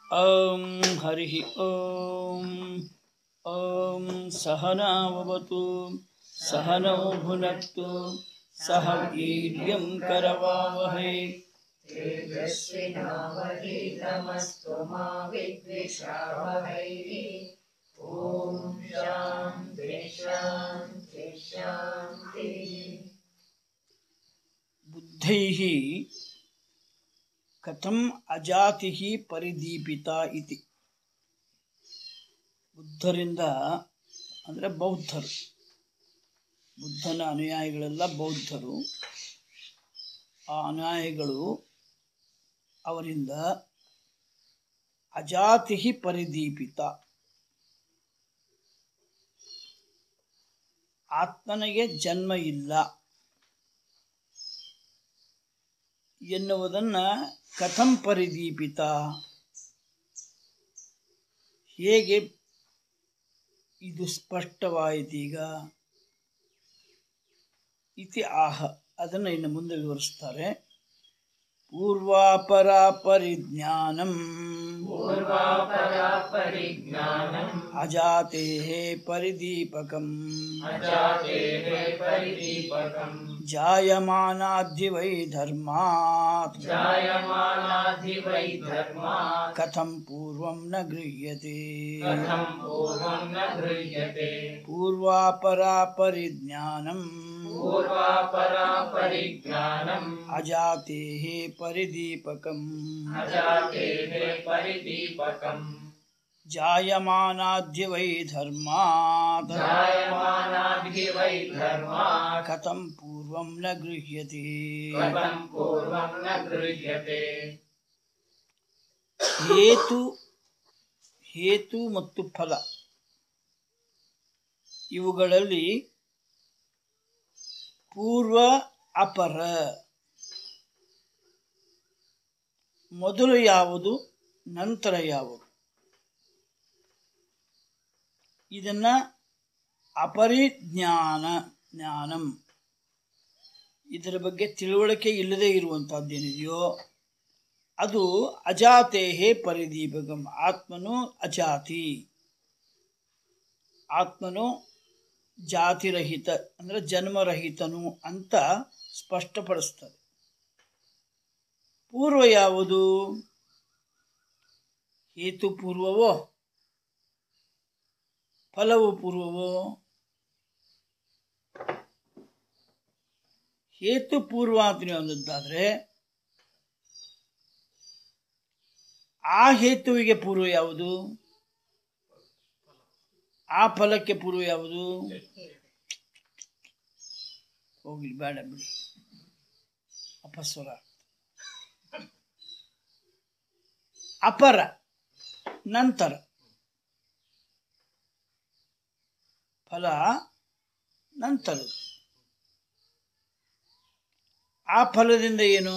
ॐ हरिः ॐ ॐ सहनावतु सहनौ भुनक्तु सह वीर्यं करवावहै तेजस्विनावधीतमस्तु मा विद्विषावहै ॐ शान्ति शान्ति शान्तिः बुद्धैः कथम् ಅಜಾತಿಃ ಪರಿದೀಪಿತ ಇತಿ ಬುದ್ಧರಿಂದ ಅಂದರೆ ಬೌದ್ಧರು ಬುದ್ಧನ ಅನುಯಾಯಿಗಳೆಲ್ಲ ಬೌದ್ಧರು ಆ ಅನುಯಾಯಿಗಳು ಅವರಿಂದ ಅಜಾತಿ ಪರಿದೀಪಿತ ಆತ್ಮನಿಗೆ ಜನ್ಮ ಇಲ್ಲ ಎನ್ನುವುದನ್ನ ಕಥಂ ಪರಿದೀಪಿತ ಹೇಗೆ ಇದು ಸ್ಪಷ್ಟವಾಯಿತೀಗ ಇತಿ ಆಹ ಅದನ್ನು ಇನ್ನು ಮುಂದೆ ವಿವರಿಸ್ತಾರೆ ಪೂರ್ವಾಪರ ಪರಿಜ್ಞಾನಂ पूर्वापरा परिज्ञानम् ಅಜಾತೆ ಪರಿದೀಪಕಂ अजातेः परिदीपकम् ಜಾಯಮಾನಾಧಿ ವೈ ಧರ್ಮಾತ್ जायमानाधिवै धर्मात् ಕಥಂ ಪೂರ್ವಂ ನ ಗೃಹ್ಯತೆ कथम् पूर्वम् न गृह्यते ಪೂರ್ವಾಪರಾ ಪರಿಜ್ಞಾನಂ पूर्वापरा परिज्ञानम् ಅಜಾತೆ ಪರಿದೀಪಕಂ अजातेः परिदीपकम् ಜಾಯಮಾನಾದ್ಯ ವೈ ಧರ್ಮಾತ್ जायमानाधिवै धर्मात् ಕಥಂ ಪೂರ್ವಂ ನ ಗೃಹ್ಯತೆ कथम् पूर्वम् न गृह्यते ಹೇತು ಹೇತು ಮತ್ತು ಫಲ ಇವುಗಳಲ್ಲಿ ಪೂರ್ವ ಅಪರ ಮೊದಲು ಯಾವುದು ನಂತರ ಯಾವುದು ಇದನ್ನ ಅಪರಿಜ್ಞಾನ ಜ್ಞಾನಂ ಇದರ ಬಗ್ಗೆ ತಿಳುವಳಿಕೆ ಇಲ್ಲದೆ ಇರುವಂತಹದ್ದೇನಿದೆಯೋ ಅದು ಅಜಾತೇಹೇ ಪರಿದೀಪಕಂ ಆತ್ಮನು ಅಜಾತಿ ಆತ್ಮನು ಜಾತಿರಹಿತ ಅಂದ್ರೆ ಜನ್ಮರಹಿತನು ಅಂತ ಸ್ಪಷ್ಟಪಡಿಸ್ತದೆ ಪೂರ್ವ ಯಾವುದು ಹೇತು ಪೂರ್ವವೋ ಫಲವು ಪೂರ್ವವೋ ಹೇತು ಪೂರ್ವ ಅಂತ ನೀವು ಅನ್ನೋದಾದ್ರೆ ಆ ಹೇತುವಿಗೆ ಪೂರ್ವ ಯಾವುದು ಆ ಫಲಕ್ಕೆ ಪೂರ್ವ ಯಾವುದು ಹೋಗ್ಲಿ ಬೇಡ ಬಿಡಿ ಅಪಸ್ವರ ಅಪರ ನಂತರ ಫಲ ನಂತರ ಆ ಫಲದಿಂದ ಏನು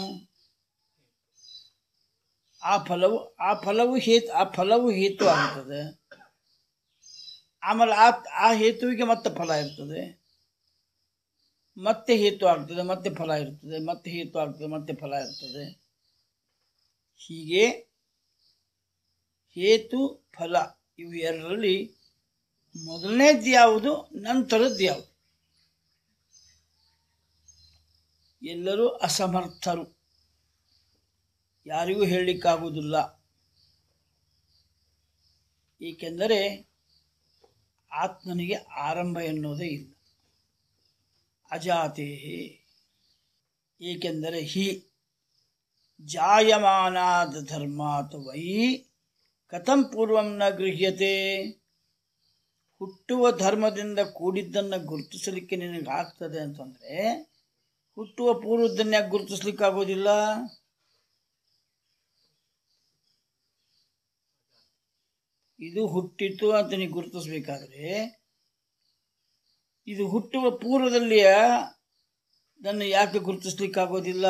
ಆ ಫಲವು ಆ ಫಲವು ಹೇತು ಆ ಫಲವು ಹೇತು ಆಗ್ತದೆ ಆಮೇಲೆ ಆ ಆ ಹೇತುವಿಗೆ ಮತ್ತೆ ಫಲ ಇರ್ತದೆ ಮತ್ತೆ ಹೇತು ಆಗ್ತದೆ ಮತ್ತೆ ಫಲ ಇರ್ತದೆ ಮತ್ತೆ ಹೇತು ಆಗ್ತದೆ ಮತ್ತೆ ಫಲ ಇರ್ತದೆ ಹೀಗೆ ಹೇತು ಫಲ ಇವು ಎರಡರಲ್ಲಿ ಮೊದಲನೇದ್ದು ಯಾವುದು ನಂತರದ್ದು ಯಾವುದು ಎಲ್ಲರೂ ಅಸಮರ್ಥರು ಯಾರಿಗೂ ಹೇಳಲಿಕ್ಕಾಗುವುದಿಲ್ಲ ಏಕೆಂದರೆ ಆತ್ಮನಿಗೆ ಆರಂಭ ಎನ್ನುವುದೇ ಇಲ್ಲ ಅಜಾತೆ ಏಕೆಂದರೆ ಹಿ ಜಾಯಮಾನಾದ ಧರ್ಮಾತ್ ವೈ ಕಥಂ ಪೂರ್ವಂ ನ ಗೃಹ್ಯತೆ ಹುಟ್ಟುವ ಧರ್ಮದಿಂದ ಕೂಡಿದ್ದನ್ನು ಗುರುತಿಸಲಿಕ್ಕೆ ನಿನಗೆ ಆಗ್ತದೆ ಅಂತಂದರೆ ಹುಟ್ಟುವ ಪೂರ್ವದನ್ನ ಯಾಕೆ ಗುರುತಿಸ್ಲಿಕ್ಕಾಗೋದಿಲ್ಲ ಇದು ಹುಟ್ಟಿತು ಅಂತ ನೀವು ಗುರುತಿಸ್ಬೇಕಾದ್ರೆ ಇದು ಹುಟ್ಟುವ ಪೂರ್ವದಲ್ಲಿಯ ನನ್ನ ಯಾಕೆ ಗುರುತಿಸ್ಲಿಕ್ಕಾಗೋದಿಲ್ಲ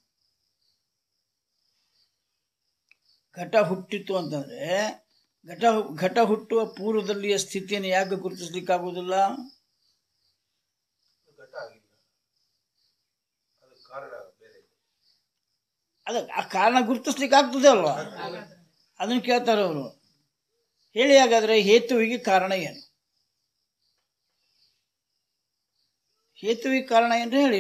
ಘಟ ಹುಟ್ಟಿತು ಅಂತಂದ್ರೆ ಘಟ ಘಟ ಹುಟ್ಟುವ ಪೂರ್ವದಲ್ಲಿಯ ಸ್ಥಿತಿಯನ್ನು ಯಾಕೆ ಗುರುತಿಸ್ಲಿಕ್ಕಾಗೋದಿಲ್ಲ ಘಟ ಆಗಿಲ್ಲ ಅದು ಕಾರಣ ಬೇರೆ ಇದೆ ಅದ ಆ ಕಾರಣ ಗುರುತಿಸ್ಲಿಕ್ಕೆ ಆಗ್ತದೆ ಅಲ್ವಾ ಅದನ್ನು ಕೇಳ್ತಾರೆ ಅವರು ಹೇಳಿ ಹಾಗಾದ್ರೆ ಹೇತುವಿಗೆ ಕಾರಣ ಏನು ಹೇತುವಿಗೆ ಕಾರಣ ಏನು ಹೇಳಿ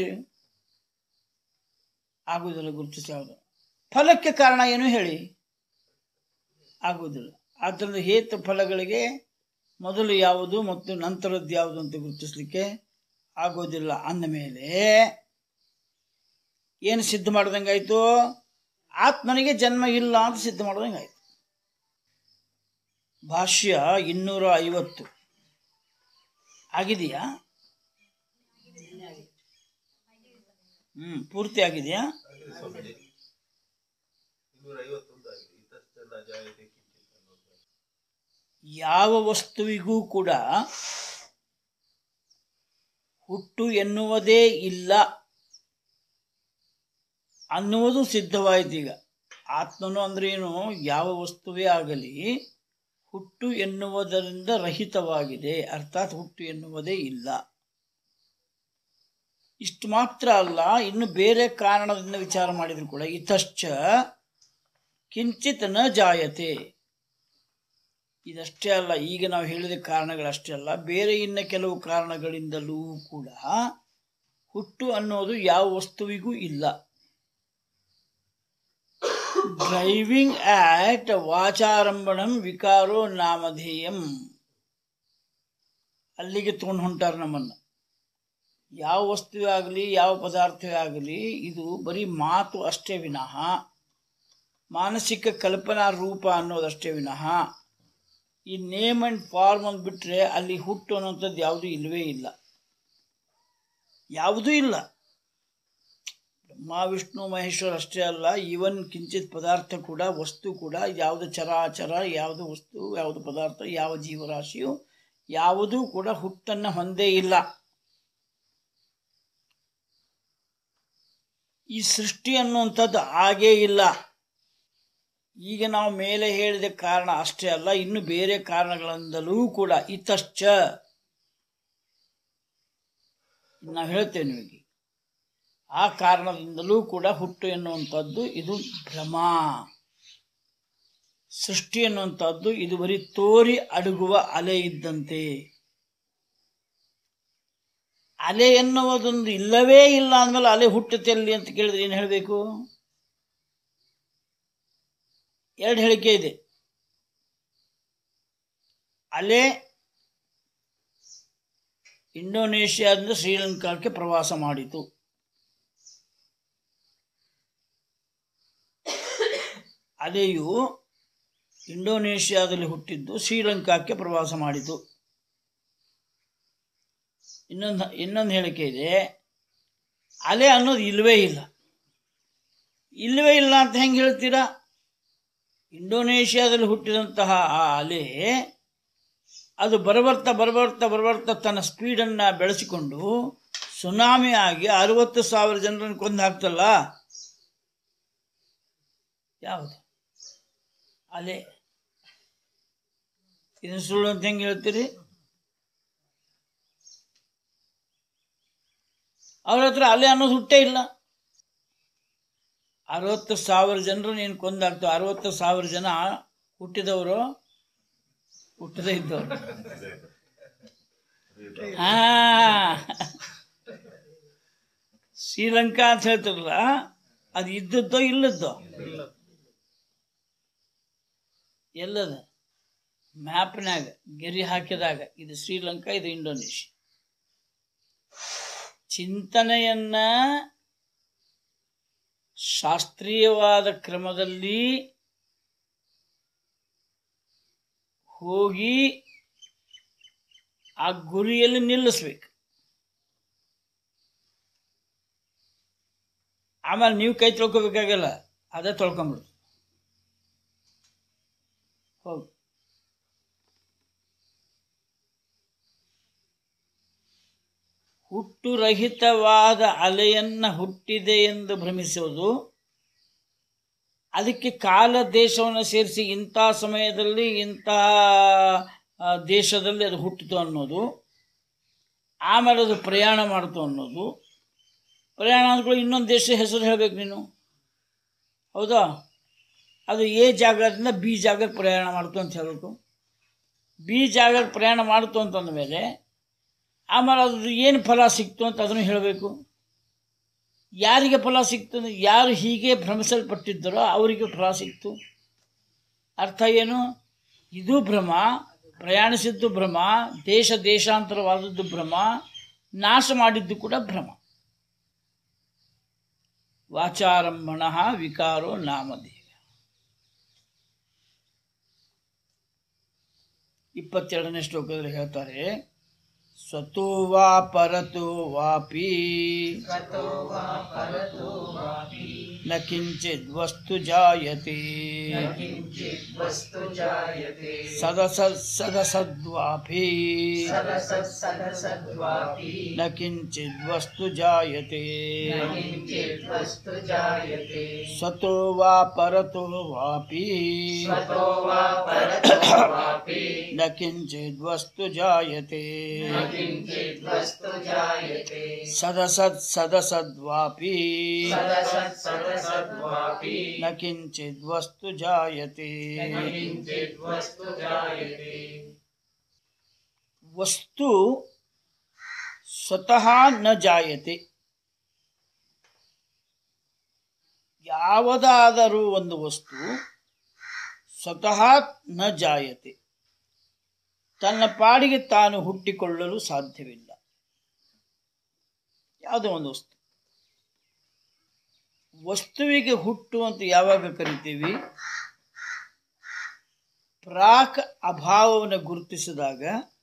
ಆಗುವುದಿಲ್ಲ ಗುರುತಿಸಿ ಯಾವುದು ಫಲಕ್ಕೆ ಕಾರಣ ಏನು ಹೇಳಿ ಆಗುವುದಿಲ್ಲ ಆದ್ದರಿಂದ ಹೇತು ಫಲಗಳಿಗೆ ಮೊದಲು ಯಾವುದು ಮತ್ತು ನಂತರದ್ದು ಯಾವುದು ಅಂತ ಗುರುತಿಸ್ಲಿಕ್ಕೆ ಆಗೋದಿಲ್ಲ ಅಂದ ಮೇಲೆ ಏನು ಸಿದ್ಧ ಮಾಡ್ದಂಗಾಯ್ತು ಆತ್ಮನಿಗೆ ಜನ್ಮ ಇಲ್ಲ ಅಂತ ಸಿದ್ಧ ಮಾಡ್ದಂಗಾಯ್ತು ಭಾಷ್ಯ ಇನ್ನೂರ ಐವತ್ತು ಆಗಿದೆಯಾ ಹ್ಮ್ ಪೂರ್ತಿ ಆಗಿದೆಯಾ ಯಾವ ವಸ್ತುವಿಗೂ ಕೂಡ ಹುಟ್ಟು ಎನ್ನುವುದೇ ಇಲ್ಲ ಅನ್ನುವುದು ಸಿದ್ಧವಾಯಿತು ಈಗ ಆತ್ಮನು ಅಂದ್ರೆ ಏನು ಯಾವ ವಸ್ತುವೇ ಆಗಲಿ ಹುಟ್ಟು ಎನ್ನುವುದರಿಂದ ರಹಿತವಾಗಿದೆ ಅರ್ಥಾತ್ ಹುಟ್ಟು ಎನ್ನುವುದೇ ಇಲ್ಲ ಇಷ್ಟು ಮಾತ್ರ ಅಲ್ಲ ಇನ್ನು ಬೇರೆ ಕಾರಣದಿಂದ ವಿಚಾರ ಮಾಡಿದ್ರು ಕೂಡ ಇತಶ್ಚ ಕಿಂಚಿತ್ ನ ಜಾಯತೆ ಇದಷ್ಟೇ ಅಲ್ಲ ಈಗ ನಾವು ಹೇಳಿದ ಕಾರಣಗಳಷ್ಟೇ ಅಲ್ಲ ಬೇರೆ ಇನ್ನ ಕೆಲವು ಕಾರಣಗಳಿಂದಲೂ ಕೂಡ ಹುಟ್ಟು ಅನ್ನೋದು ಯಾವ ವಸ್ತುವಿಗೂ ಇಲ್ಲ ಡ್ರೈವಿಂಗ್ ಆಕ್ಟ್ ವಾಚಾರಂಭಣಂ ವಿಕಾರೋ ನಾಮಧೇಯಂ ಅಲ್ಲಿಗೆ ತಗೊಂಡು ಹೊಂಟಾರ ನಮ್ಮನ್ನ ಯಾವ ವಸ್ತುವೇ ಆಗಲಿ ಯಾವ ಪದಾರ್ಥವೇ ಆಗಲಿ ಇದು ಬರೀ ಮಾತು ಅಷ್ಟೇ ವಿನಃ ಮಾನಸಿಕ ಕಲ್ಪನಾ ರೂಪ ಅನ್ನೋದಷ್ಟೇ ವಿನಃ ಈ ನೇಮ್ ಅಂಡ್ ಫಾರ್ಮ್ ಅಂತ ಬಿಟ್ರೆ ಅಲ್ಲಿ ಹುಟ್ಟು ಅನ್ನೋಂಥದ್ದು ಯಾವುದೂ ಇಲ್ಲವೇ ಇಲ್ಲ ಯಾವುದೂ ಇಲ್ಲ ಬ್ರಹ್ಮ ವಿಷ್ಣು ಮಹೇಶ್ವರ ಅಷ್ಟೇ ಅಲ್ಲ ಈವನ್ ಕಿಂಚಿತ್ ಪದಾರ್ಥ ಕೂಡ ವಸ್ತು ಕೂಡ ಯಾವುದು ಚರಾಚರ ಯಾವುದು ವಸ್ತು ಯಾವುದು ಪದಾರ್ಥ ಯಾವ ಜೀವರಾಶಿಯು ಯಾವುದೂ ಕೂಡ ಹುಟ್ಟನ್ನು ಹೊಂದೇ ಇಲ್ಲ ಈ ಸೃಷ್ಟಿ ಅನ್ನುವಂಥದ್ದು ಆಗೇ ಇಲ್ಲ ಈಗ ನಾವು ಮೇಲೆ ಹೇಳಿದ ಕಾರಣ ಅಷ್ಟೇ ಅಲ್ಲ ಇನ್ನು ಬೇರೆ ಕಾರಣಗಳಿಂದಲೂ ಕೂಡ ಇತಶ್ಚ ನಾವು ಹೇಳ್ತೇವೆ ನಿಮಗೆ ಆ ಕಾರಣದಿಂದಲೂ ಕೂಡ ಹುಟ್ಟು ಎನ್ನುವಂಥದ್ದು ಇದು ಭ್ರಮ ಸೃಷ್ಟಿ ಎನ್ನುವಂಥದ್ದು ಇದು ಬರೀ ತೋರಿ ಅಡಗುವ ಅಲೆ ಇದ್ದಂತೆ ಅಲೆ ಎನ್ನುವುದೊಂದು ಇಲ್ಲವೇ ಇಲ್ಲ ಅಂದಮೇಲೆ ಅಲೆ ಹುಟ್ಟುತ್ತೆ ಅಲ್ಲಿ ಅಂತ ಕೇಳಿದ್ರೆ ಏನು ಹೇಳಬೇಕು ಎರಡು ಹೇಳಿಕೆ ಇದೆ ಅಲೆ ಇಂಡೋನೇಷ್ಯಾದಿಂದ ಶ್ರೀಲಂಕಾಕ್ಕೆ ಪ್ರವಾಸ ಮಾಡಿತು ಅಲೆಯು ಇಂಡೋನೇಷ್ಯಾದಲ್ಲಿ ಹುಟ್ಟಿದ್ದು ಶ್ರೀಲಂಕಾಕ್ಕೆ ಪ್ರವಾಸ ಮಾಡಿತು ಇನ್ನೊಂದು ಇನ್ನೊಂದು ಹೇಳಿಕೆ ಇದೆ ಅಲೆ ಅನ್ನೋದು ಇಲ್ಲವೇ ಇಲ್ಲ ಇಲ್ಲವೇ ಇಲ್ಲ ಅಂತ ಹೆಂಗೆ ಹೇಳ್ತೀರಾ ಇಂಡೋನೇಷ್ಯಾದಲ್ಲಿ ಹುಟ್ಟಿದಂತಹ ಆ ಅಲೆ ಅದು ಬರಬರ್ತಾ ಬರಬರ್ತಾ ಬರಬರ್ತಾ ತನ್ನ ಸ್ಪೀಡನ್ನು ಬೆಳೆಸಿಕೊಂಡು ಸುನಾಮಿ ಆಗಿ ಅರವತ್ತು ಸಾವಿರ ಜನರನ್ನು ಕೊಂದು ಹಾಕ್ತಲ್ಲ ಯಾವುದು ಅಲೆ ಇದನ್ನು ಸುಳ್ಳು ಅಂತ ಹೆಂಗೆ ಹೇಳ್ತೀರಿ ಅವ್ರ ಹತ್ರ ಅಲೆ ಅನ್ನೋದು ಹುಟ್ಟೇ ಇಲ್ಲ ಅರವತ್ತು ಸಾವಿರ ಜನರು ನೀನು ಕೊಂದಾಗ್ತವೆ ಅರವತ್ತು ಸಾವಿರ ಜನ ಹುಟ್ಟಿದವರು ಹುಟ್ಟದೇ ಇದ್ದವರು ಹಾ ಶ್ರೀಲಂಕಾ ಅಂತ ಹೇಳ್ತಾರಲ್ಲ ಅದು ಇದ್ದದ್ದೋ ಇಲ್ಲದ್ದೋ ಎಲ್ಲದ ಮ್ಯಾಪ್ನಾಗ ಗೆರಿ ಹಾಕಿದಾಗ ಇದು ಶ್ರೀಲಂಕಾ ಇದು ಇಂಡೋನೇಷ್ಯಾ ಚಿಂತನೆಯನ್ನ ಶಾಸ್ತ್ರೀಯವಾದ ಕ್ರಮದಲ್ಲಿ ಹೋಗಿ ಆ ಗುರಿಯಲ್ಲಿ ನಿಲ್ಲಿಸ್ಬೇಕು ಆಮೇಲೆ ನೀವು ಕೈ ತೊಳ್ಕೊಬೇಕಾಗಲ್ಲ ಅದೇ ತೊಳ್ಕೊಂಬಿಡು ಹೋಗಿ ಹುಟ್ಟುರಹಿತವಾದ ಅಲೆಯನ್ನ ಹುಟ್ಟಿದೆ ಎಂದು ಭ್ರಮಿಸೋದು ಅದಕ್ಕೆ ಕಾಲ ದೇಶವನ್ನು ಸೇರಿಸಿ ಇಂಥ ಸಮಯದಲ್ಲಿ ಇಂತಹ ಆ, ದೇಶದಲ್ಲಿ ಅದು ಹುಟ್ಟಿತು ಅನ್ನೋದು ಆಮೇಲೆ ಅದು ಪ್ರಯಾಣ ಮಾಡ್ತು ಅನ್ನೋದು ಪ್ರಯಾಣ ಅಂದ್ಕೊಳ್ಳಿ ಇನ್ನೊಂದು ದೇಶ ಹೆಸರು ಹೇಳ್ಬೇಕು ನೀನು ಹೌದಾ ಅದು ಎ ಜಾಗದಿಂದ ಬಿ ಜಾಗಕ್ಕೆ ಪ್ರಯಾಣ ಮಾಡ್ತು ಅಂತ ಹೇಳಬೇಕು ಬಿ ಜಾಗಕ್ಕೆ ಪ್ರಯಾಣ ಮಾಡ್ತು ಅಂತಂದ ಮೇಲೆ ಆಮೇಲೆ ಅದು ಏನು ಫಲ ಸಿಕ್ತು ಅಂತ ಅದನ್ನು ಹೇಳಬೇಕು ಯಾರಿಗೆ ಫಲ ಸಿಕ್ತು ಅಂದ್ರೆ ಯಾರು ಹೀಗೆ ಭ್ರಮಿಸಲ್ಪಟ್ಟಿದ್ದರೋ ಅವರಿಗೆ ಫಲ ಸಿಕ್ತು ಅರ್ಥ ಏನು ಇದು ಭ್ರಮ ಪ್ರಯಾಣಿಸಿದ್ದು ಭ್ರಮ ದೇಶ ದೇಶಾಂತರವಾದದ್ದು ಭ್ರಮ ನಾಶ ಮಾಡಿದ್ದು ಕೂಡ ಭ್ರಮ ವಾಚಾರಂಭಣ ವಿಕಾರೋ ನಾಮಧೇಯ ಇಪ್ಪತ್ತೆರಡನೇ ಶ್ಲೋಕದಲ್ಲಿ ಹೇಳ್ತಾರೆ ಸ್ವತೋ ವಾ ಪರತೋ ವಾಪಿ स्वतो वा परतो वापि ನ ಕಿಂಚಿದ್ ವಸ್ತು ಜಾಯತೆ न किञ्चित् वस्तु जायते ಸದಸ ಸದಸದ್ವಾಪಿ सदसत्सदसद्वापि ನ ಕಿಂಚಿದ್ ವಸ್ತು ಜಾಯತೆ न किञ्चित् वस्तु जायते ಸ್ವತೋ ವಾ ಪರತೋ ವಾಪಿ स्वतो वा परतो वापि ನ ಕಿಂಚಿದ್ ವಸ್ತು ಜಾಯತೆ न किञ्चित् वस्तु जायते ಸದಸತ್ ಸದಸದ್ವಾಪಿ सदसत्सदसद्वापि ನ ಕಿಂಚಿದ್ ವಸ್ತು ಜಾಯತೆ न किञ्चित् वस्तु जायते ವಸ್ತು ಸ್ವತಃ ನ ಜಾಯತೆ ಯಾವುದಾದರೂ ಒಂದು ವಸ್ತು ಸ್ವತಃ ನ ಜಾಯತೆ ತನ್ನ ಪಾಡಿಗೆ ತಾನು ಹುಟ್ಟಿಕೊಳ್ಳಲು ಸಾಧ್ಯವಿಲ್ಲ ಯಾವುದೋ ಒಂದು ವಸ್ತು ವಸ್ತುವಿಗೆ ಹುಟ್ಟು ಅಂತ ಯಾವಾಗ ಕರಿತೀವಿ ಪ್ರಾಕ್ ಅಭಾವವನ್ನು ಗುರುತಿಸಿದಾಗ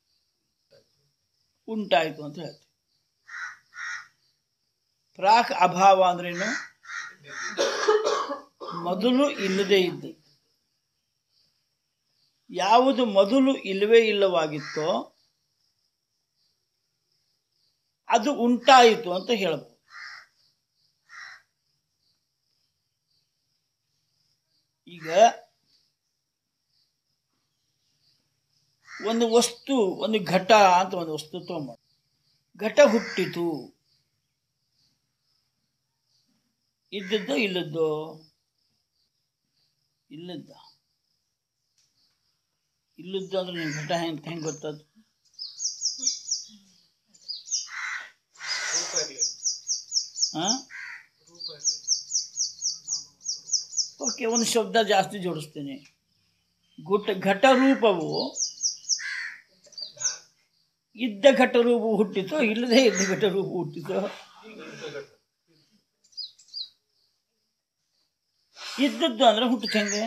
ಉಂಟಾಯಿತು ಅಂತ ಹೇಳ್ತೀವಿ ಪ್ರಾಕ್ ಅಭಾವ ಅಂದ್ರೇನು ಮೊದಲು ಇಲ್ಲದೆ ಇದ್ದು ಯಾವುದು ಮೊದಲು ಇಲ್ಲವೇ ಇಲ್ಲವಾಗಿತ್ತೋ ಅದು ಉಂಟಾಯಿತು ಅಂತ ಹೇಳಬಹುದು ಈಗ ಒಂದು ವಸ್ತು ಒಂದು ಘಟ ಅಂತ ಒಂದು ವಸ್ತು ತಗೊಂಬ ಘಟ ಹುಟ್ಟಿತು ಇದ್ದದ್ದೋ ಇಲ್ಲದ್ದೋ ಇಲ್ಲದ್ದ ಇಲ್ಲದ್ದು ಅಂದ್ರೆ ನಿನ್ ಘಟ ಹೆಂಗ್ ಹೆಂಗ್ ಗೊತ್ತದ ಹಾ ಓಕೆ ಒಂದು ಶಬ್ದ ಜಾಸ್ತಿ ಜೋಡಿಸ್ತೀನಿ ಗುಟ್ ಘಟ ರೂಪವು ಇದ್ದ ಘಟ ರೂಪ ಹುಟ್ಟಿತೋ ಇಲ್ಲದೆ ಇದ್ದ ಘಟ ರೂಪ ಹುಟ್ಟಿತೋ ಇದ್ದದ್ದು ಅಂದ್ರೆ ಹುಟ್ಟಿತು ಹೆಂಗೆ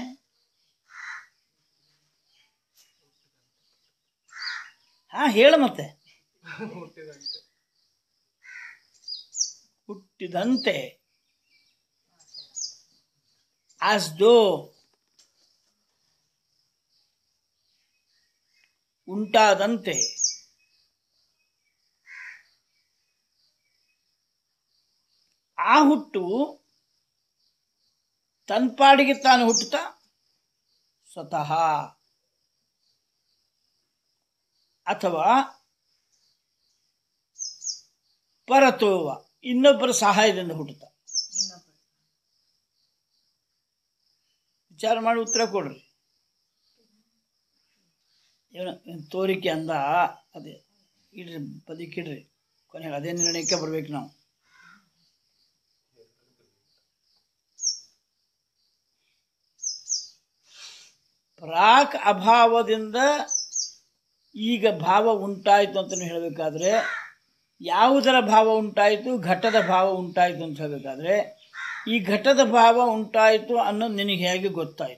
ಹಾ ಹೇಳ ಮತ್ತೆ ಹುಟ್ಟಿದಂತೆ ಆಸ್ ದೋ ಉಂಟಾದಂತೆ ಆ ಹುಟ್ಟು ತನ್ಪಾಡಿಗೆ ತಾನು ಹುಟ್ಟುತ್ತಾ ಸ್ವತಃ ಅಥವಾ ಪರತೋವ ಇನ್ನೊಬ್ಬರ ಸಹಾಯದಿಂದ ಹುಟ್ಟುತ್ತಾ ವಿಚಾರ ಮಾಡಿ ಉತ್ತರ ಕೊಡ್ರಿ ಏನು ಏನ್ ತೋರಿಕೆ ಅಂದ ಅದೇ ಇಡ್ರಿ ಬದುಕಿಡ್ರಿ ಕೊನೆಗೆ ಅದೇ ನಿರ್ಣಯಕ್ಕೆ ಬರ್ಬೇಕು ನಾವು ಪ್ರಾಕ್ ಅಭಾವದಿಂದ ಈಗ ಭಾವ ಉಂಟಾಯಿತು ಅಂತ ಹೇಳಬೇಕಾದ್ರೆ ಯಾವುದರ ಭಾವ ಉಂಟಾಯಿತು ಘಟದ ಭಾವ ಉಂಟಾಯಿತು ಅಂತ ಹೇಳಬೇಕಾದ್ರೆ ಈ ಘಟದ ಭಾವ ಉಂಟಾಯಿತು ಅನ್ನೋದು ನಿನಗೆ ಹೇಗೆ ಗೊತ್ತಾಯಿತು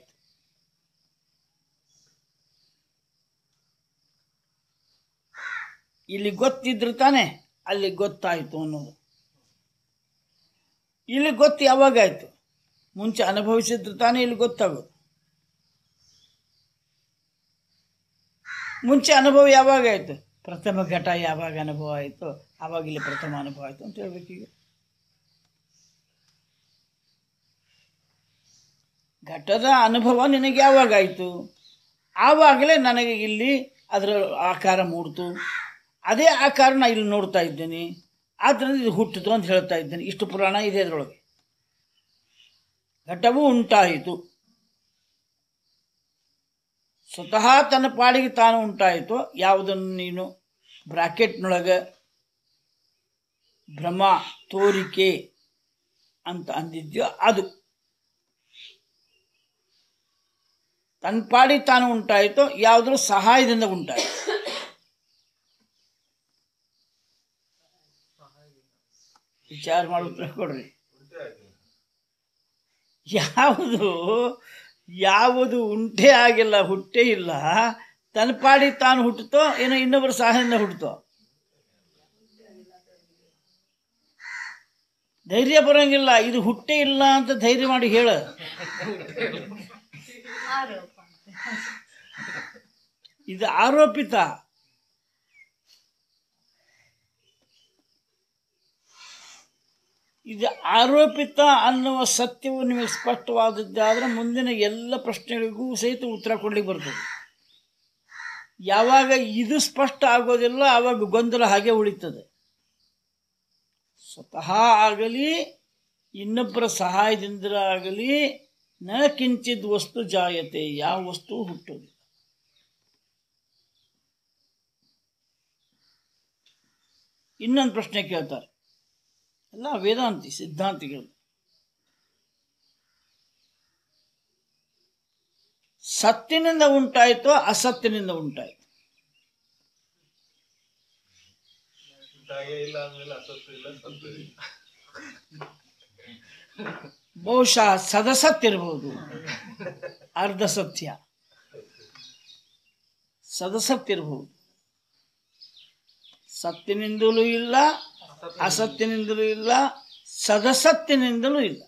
ಇಲ್ಲಿ ಗೊತ್ತಿದ್ರೆ ತಾನೆ ಅಲ್ಲಿ ಗೊತ್ತಾಯಿತು ಅನ್ನೋದು ಇಲ್ಲಿ ಗೊತ್ತು ಯಾವಾಗಾಯ್ತು ಮುಂಚೆ ಅನುಭವಿಸಿದ್ರೆ ತಾನೇ ಇಲ್ಲಿ ಗೊತ್ತಾಗೋದು ಮುಂಚೆ ಅನುಭವ ಯಾವಾಗ ಆಯಿತು ಪ್ರಥಮ ಘಟ ಯಾವಾಗ ಅನುಭವ ಆಯಿತು ಆವಾಗ ಇಲ್ಲಿ ಪ್ರಥಮ ಅನುಭವ ಆಯಿತು ಅಂತ ಹೇಳ್ಬೇಕೀಗ ಘಟದ ಅನುಭವ ನಿನಗೆ ಯಾವಾಗ ಆಯಿತು ಆವಾಗಲೇ ನನಗೆ ಇಲ್ಲಿ ಅದರ ಆಕಾರ ಮೂಡ್ತು ಅದೇ ಆಕಾರ ನಾ ಇಲ್ಲಿ ನೋಡ್ತಾ ಇದ್ದೇನೆ ಆದ್ದರಿಂದ ಇದು ಹುಟ್ಟಿತು ಅಂತ ಹೇಳ್ತಾ ಇದ್ದೇನೆ ಇಷ್ಟು ಪುರಾಣ ಇದೆ ಅದರೊಳಗೆ ಘಟವು ಉಂಟಾಯಿತು ಸ್ವತಃ ತನ್ನ ಪಾಡಿಗೆ ತಾನು ಉಂಟಾಯಿತು ಯಾವುದನ್ನು ನೀನು ಬ್ರಾಕೆಟ್ನೊಳಗೆ ಭ್ರಮ ತೋರಿಕೆ ಅಂತ ಅಂದಿದ್ಯೋ ಅದು ತನ್ನ ಪಾಡಿಗೆ ತಾನು ಉಂಟಾಯಿತು ಯಾವುದ್ರ ಸಹಾಯದಿಂದ ಉಂಟಾಯಿತು ವಿಚಾರ ಮಾಡಿ ಉತ್ತರ ಕೊಡ್ರಿ ಯಾವುದು ಯಾವುದು ಉಂಟೇ ಆಗಿಲ್ಲ ಹುಟ್ಟೇ ಇಲ್ಲ ತನ್ನ ಪಾಡಿ ತಾನು ಹುಟ್ಟುತ್ತೋ ಏನೋ ಇನ್ನೊಬ್ಬರ ಸಹಾಯದಿಂದ ಹುಟ್ಟುತ್ತೋ ಧೈರ್ಯ ಬರೋಂಗಿಲ್ಲ ಇದು ಹುಟ್ಟೇ ಇಲ್ಲ ಅಂತ ಧೈರ್ಯ ಮಾಡಿ ಹೇಳ ಇದು ಆರೋಪಿತ ಇದು ಆರೋಪಿತ ಅನ್ನುವ ಸತ್ಯವು ನಿಮಗೆ ಸ್ಪಷ್ಟವಾದದ್ದಾದ್ರೆ ಮುಂದಿನ ಎಲ್ಲ ಪ್ರಶ್ನೆಗಳಿಗೂ ಸಹಿತ ಉತ್ತರ ಕೊಡ್ಲಿಕ್ಕೆ ಬರ್ತದೆ ಯಾವಾಗ ಇದು ಸ್ಪಷ್ಟ ಆಗೋದಿಲ್ಲ ಆವಾಗ ಗೊಂದಲ ಹಾಗೆ ಉಳಿತದೆ ಸ್ವತಃ ಆಗಲಿ ಇನ್ನೊಬ್ಬರ ಸಹಾಯದಿಂದ ಆಗಲಿ ನ ಕಿಂಚಿದ್ ವಸ್ತು ಜಾಯತೆ ಯಾವ ವಸ್ತು ಹುಟ್ಟೋದಿಲ್ಲ ಇನ್ನೊಂದು ಪ್ರಶ್ನೆ ಕೇಳ್ತಾರೆ ಎಲ್ಲ ವೇದಾಂತಿ ಸಿದ್ಧಾಂತಿಗಳು ಸತ್ತಿನಿಂದ ಉಂಟಾಯಿತೋ ಅಸತ್ತಿನಿಂದ ಉಂಟಾಯಿತು ಇಲ್ಲ ಅಂದ್ಮೇಲೆ ಅಸತ್ತು ಇಲ್ಲ ಸತ್ತು ಇಲ್ಲ ಬಹುಶಃ ಸದಸತ್ತಿರಬಹುದು ಅರ್ಧ ಸತ್ಯ ಸದಸತ್ತಿರಬಹುದು ಸತ್ತಿನಿಂದಲೂ ಇಲ್ಲ ಅಸತ್ತಿನಿಂದಲೂ ಇಲ್ಲ ಸದಸತ್ತಿನಿಂದಲೂ ಇಲ್ಲ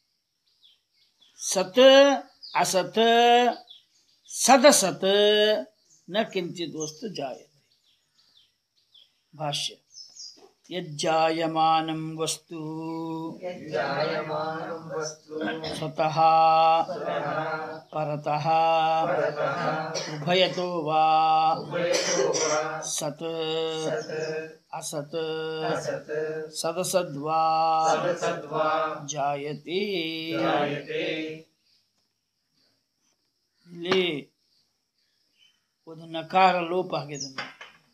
ಸತ್ ಅಸತ್ ಸದಸತ್ ನ ಕಿಂಚಿತ್ ವಸ್ತು ಜಾಯತೆ ಭಾಷ್ಯ ಯಜ್ಜಾಯಮಾನಂ ವಸ್ತು ಜಾಯಮಾನಂ ವಸ್ತು ಸ್ವತಃ ಪರತಃ ಉಭಯತೋ ವಾ ಸತ್ ಅಸತ್ ಸದಸದ್ವಾ ಸದ್ವಾ ಜಾಯತೆ ಜಾಯತೆ ಇಲ್ಲಿ ಒಂದು ನಕಾರ ಲೋಪ ಆಗಿದೆ ನೋಡಿ.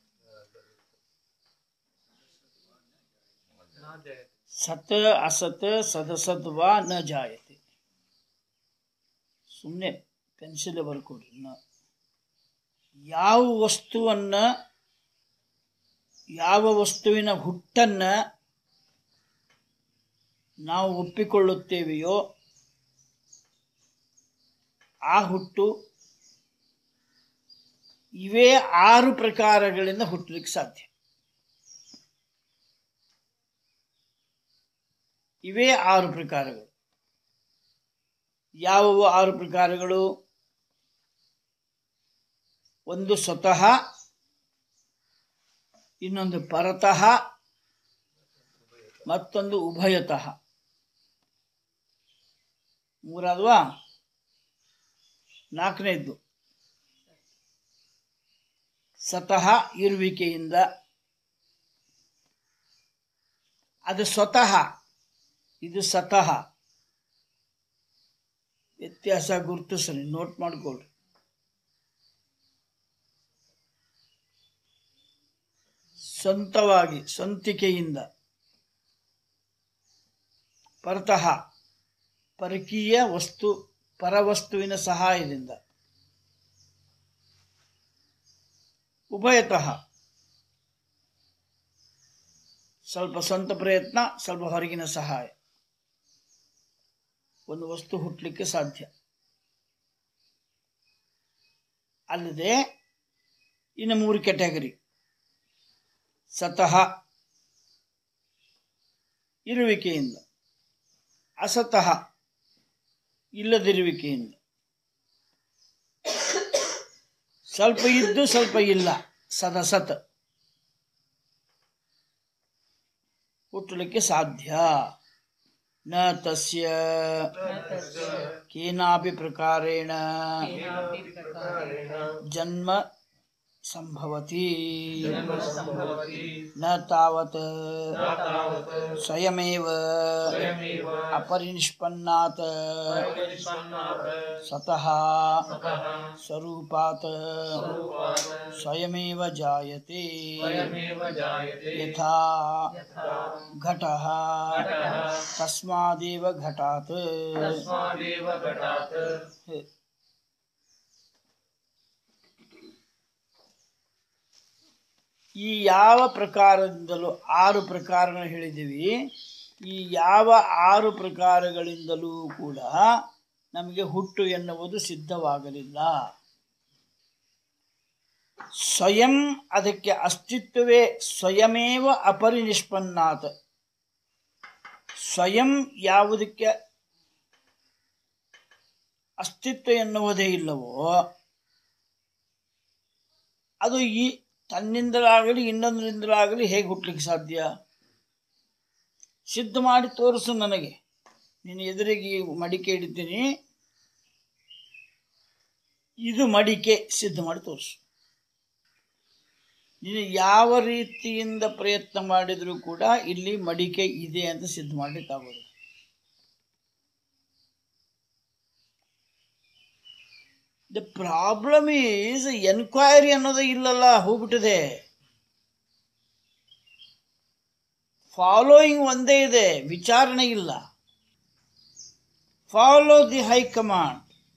ಸತ್ ಅಸತ್ ಸದಸದ್ವಾ ನ ಜಾಯತೆ ಸುಮ್ಮನೆ ಪೆನ್ಸಿಲ್ ಬರ್ಕೊಡ್ರಿ ನ ಯಾವ ವಸ್ತುವನ್ನ ಯಾವ ವಸ್ತುವಿನ ಹುಟ್ಟನ್ನ ನಾವು ಒಪ್ಪಿಕೊಳ್ಳುತ್ತೇವೆಯೋ ಆ ಹುಟ್ಟು ಇವೇ ಆರು ಪ್ರಕಾರಗಳಿಂದ ಹುಟ್ಟಲಿಕ್ಕೆ ಸಾಧ್ಯ ಇವೇ ಆರು ಪ್ರಕಾರಗಳು ಯಾವುವು ಆರು ಪ್ರಕಾರಗಳು ಒಂದು ಸ್ವತಃ ಇನ್ನೊಂದು ಪರತಃ ಮತ್ತೊಂದು ಉಭಯತಃ ಮೂರಾದ್ವಾ ನಾಲ್ಕನೇದ್ದು ಸತಃ ಇರುವಿಕೆಯಿಂದ ಅದು ಸ್ವತಃ ಇದು ಸತಃ ವ್ಯತ್ಯಾಸ ಗುರುತಿಸ್ರಿ ನೋಟ್ ಮಾಡ್ಕೊಳ್ರಿ ಸ್ವಂತವಾಗಿ ಸ್ವಂತಿಕೆಯಿಂದ ಪರತಃ ಪರಕೀಯ ವಸ್ತು ಪರವಸ್ತುವಿನ ಸಹಾಯದಿಂದ ಉಭಯತಃ ಸ್ವಲ್ಪ ಸ್ವಂತ ಪ್ರಯತ್ನ ಸ್ವಲ್ಪ ಹೊರಗಿನ ಸಹಾಯ ಒಂದು ವಸ್ತು ಹುಟ್ಟಲಿಕ್ಕೆ ಸಾಧ್ಯ ಅಲ್ಲದೆ ಇನ್ನು ಮೂರು ಕೆಟಗರಿ ಸತಃ ಇರುವಿಕೆಯಿಂದ ಅಸತಃ ಇಲ್ಲದಿರುವಿಕೆಯಿಂದ ಸ್ವಲ್ಪ ಇದ್ದು ಸ್ವಲ್ಪ ಇಲ್ಲ ಸದಸತ್ ಹುಟ್ಟಲಿಕ್ಕೆ ಸಾಧ್ಯ ನ ತಸ್ಯ ಕೇನಾಪಿ ಪ್ರಕಾರೇಣ ಜನ್ಮ ಸಂಭವತಿ ಜನ್ಮ ಸಂಭವತಿ ನ ತಾವತ್ ನ ತಾವತ್ ಸ್ವಯಮೇವ ಸ್ವಯಮೇವ ಅಪರಿನಿಷ್ಪನ್ನಾತ್ ಪರಿನಿಷ್ಪನ್ನಾತ್ ಸ್ವತಃ ಸ್ವತಃ ಸ್ವರೂಪಾತ್ ಸ್ವರೂಪಾತ್ ಸ್ವಯಮೇವ ಜಾಯತೆ ಸ್ವಯಮೇವ ಜಾಯತೆ ಯಥಾ ಯಥಾ ಘಟಃ ಘಟಃ ತಸ್ಮಾದೇವ ಘಟಾತ್ ತಸ್ಮಾದೇವ ಘಟಾತ್ ಈ ಯಾವ ಪ್ರಕಾರದಿಂದಲೂ ಆರು ಪ್ರಕಾರಗಳು ಹೇಳಿದ್ದೀವಿ ಈ ಯಾವ ಆರು ಪ್ರಕಾರಗಳಿಂದಲೂ ಕೂಡ ನಮಗೆ ಹುಟ್ಟು ಎನ್ನುವುದು ಸಿದ್ಧವಾಗಲಿಲ್ಲ ಸ್ವಯಂ ಅದಕ್ಕೆ ಅಸ್ತಿತ್ವವೇ ಸ್ವಯಮೇವ ಅಪರಿನಿಷ್ಪನ್ನಾತ್ ಸ್ವಯಂ ಯಾವುದಕ್ಕೆ ಅಸ್ತಿತ್ವ ಎನ್ನುವುದೇ ಇಲ್ಲವೋ ಅದು ಈ ತನ್ನಿಂದಲಾಗಲಿ ಇನ್ನೊಂದರಿಂದಲಾಗಲಿ ಹೇಗೆ ಹುಟ್ಟಲಿಕ್ಕೆ ಸಾಧ್ಯ ಸಿದ್ಧ ಮಾಡಿ ತೋರಿಸು ನನಗೆ ನೀನು ಎದುರಿಗೆ ಈ ಮಡಿಕೆ ಇಡ್ತೀನಿ ಇದು ಮಡಿಕೆ ಸಿದ್ಧ ಮಾಡಿ ತೋರಿಸು ನೀನು ಯಾವ ರೀತಿಯಿಂದ ಪ್ರಯತ್ನ ಮಾಡಿದರೂ ಕೂಡ ಇಲ್ಲಿ ಮಡಿಕೆ ಇದೆ ಅಂತ ಸಿದ್ಧ ಮಾಡಲಿಕ್ಕಾಗೋದು ದ ಪ್ರಾಬ್ಲಮ್ ಈಸ್ ಎನ್ಕ್ವೈರಿ ಅನ್ನೋದು ಇಲ್ಲಲ್ಲ ಹೋಗ್ಬಿಟ್ಟಿದೆ ಫಾಲೋಯಿಂಗ್ ಒಂದೇ ಇದೆ ವಿಚಾರಣೆ ಇಲ್ಲ ಫಾಲೋ ದಿ ಹೈಕಮಾಂಡ್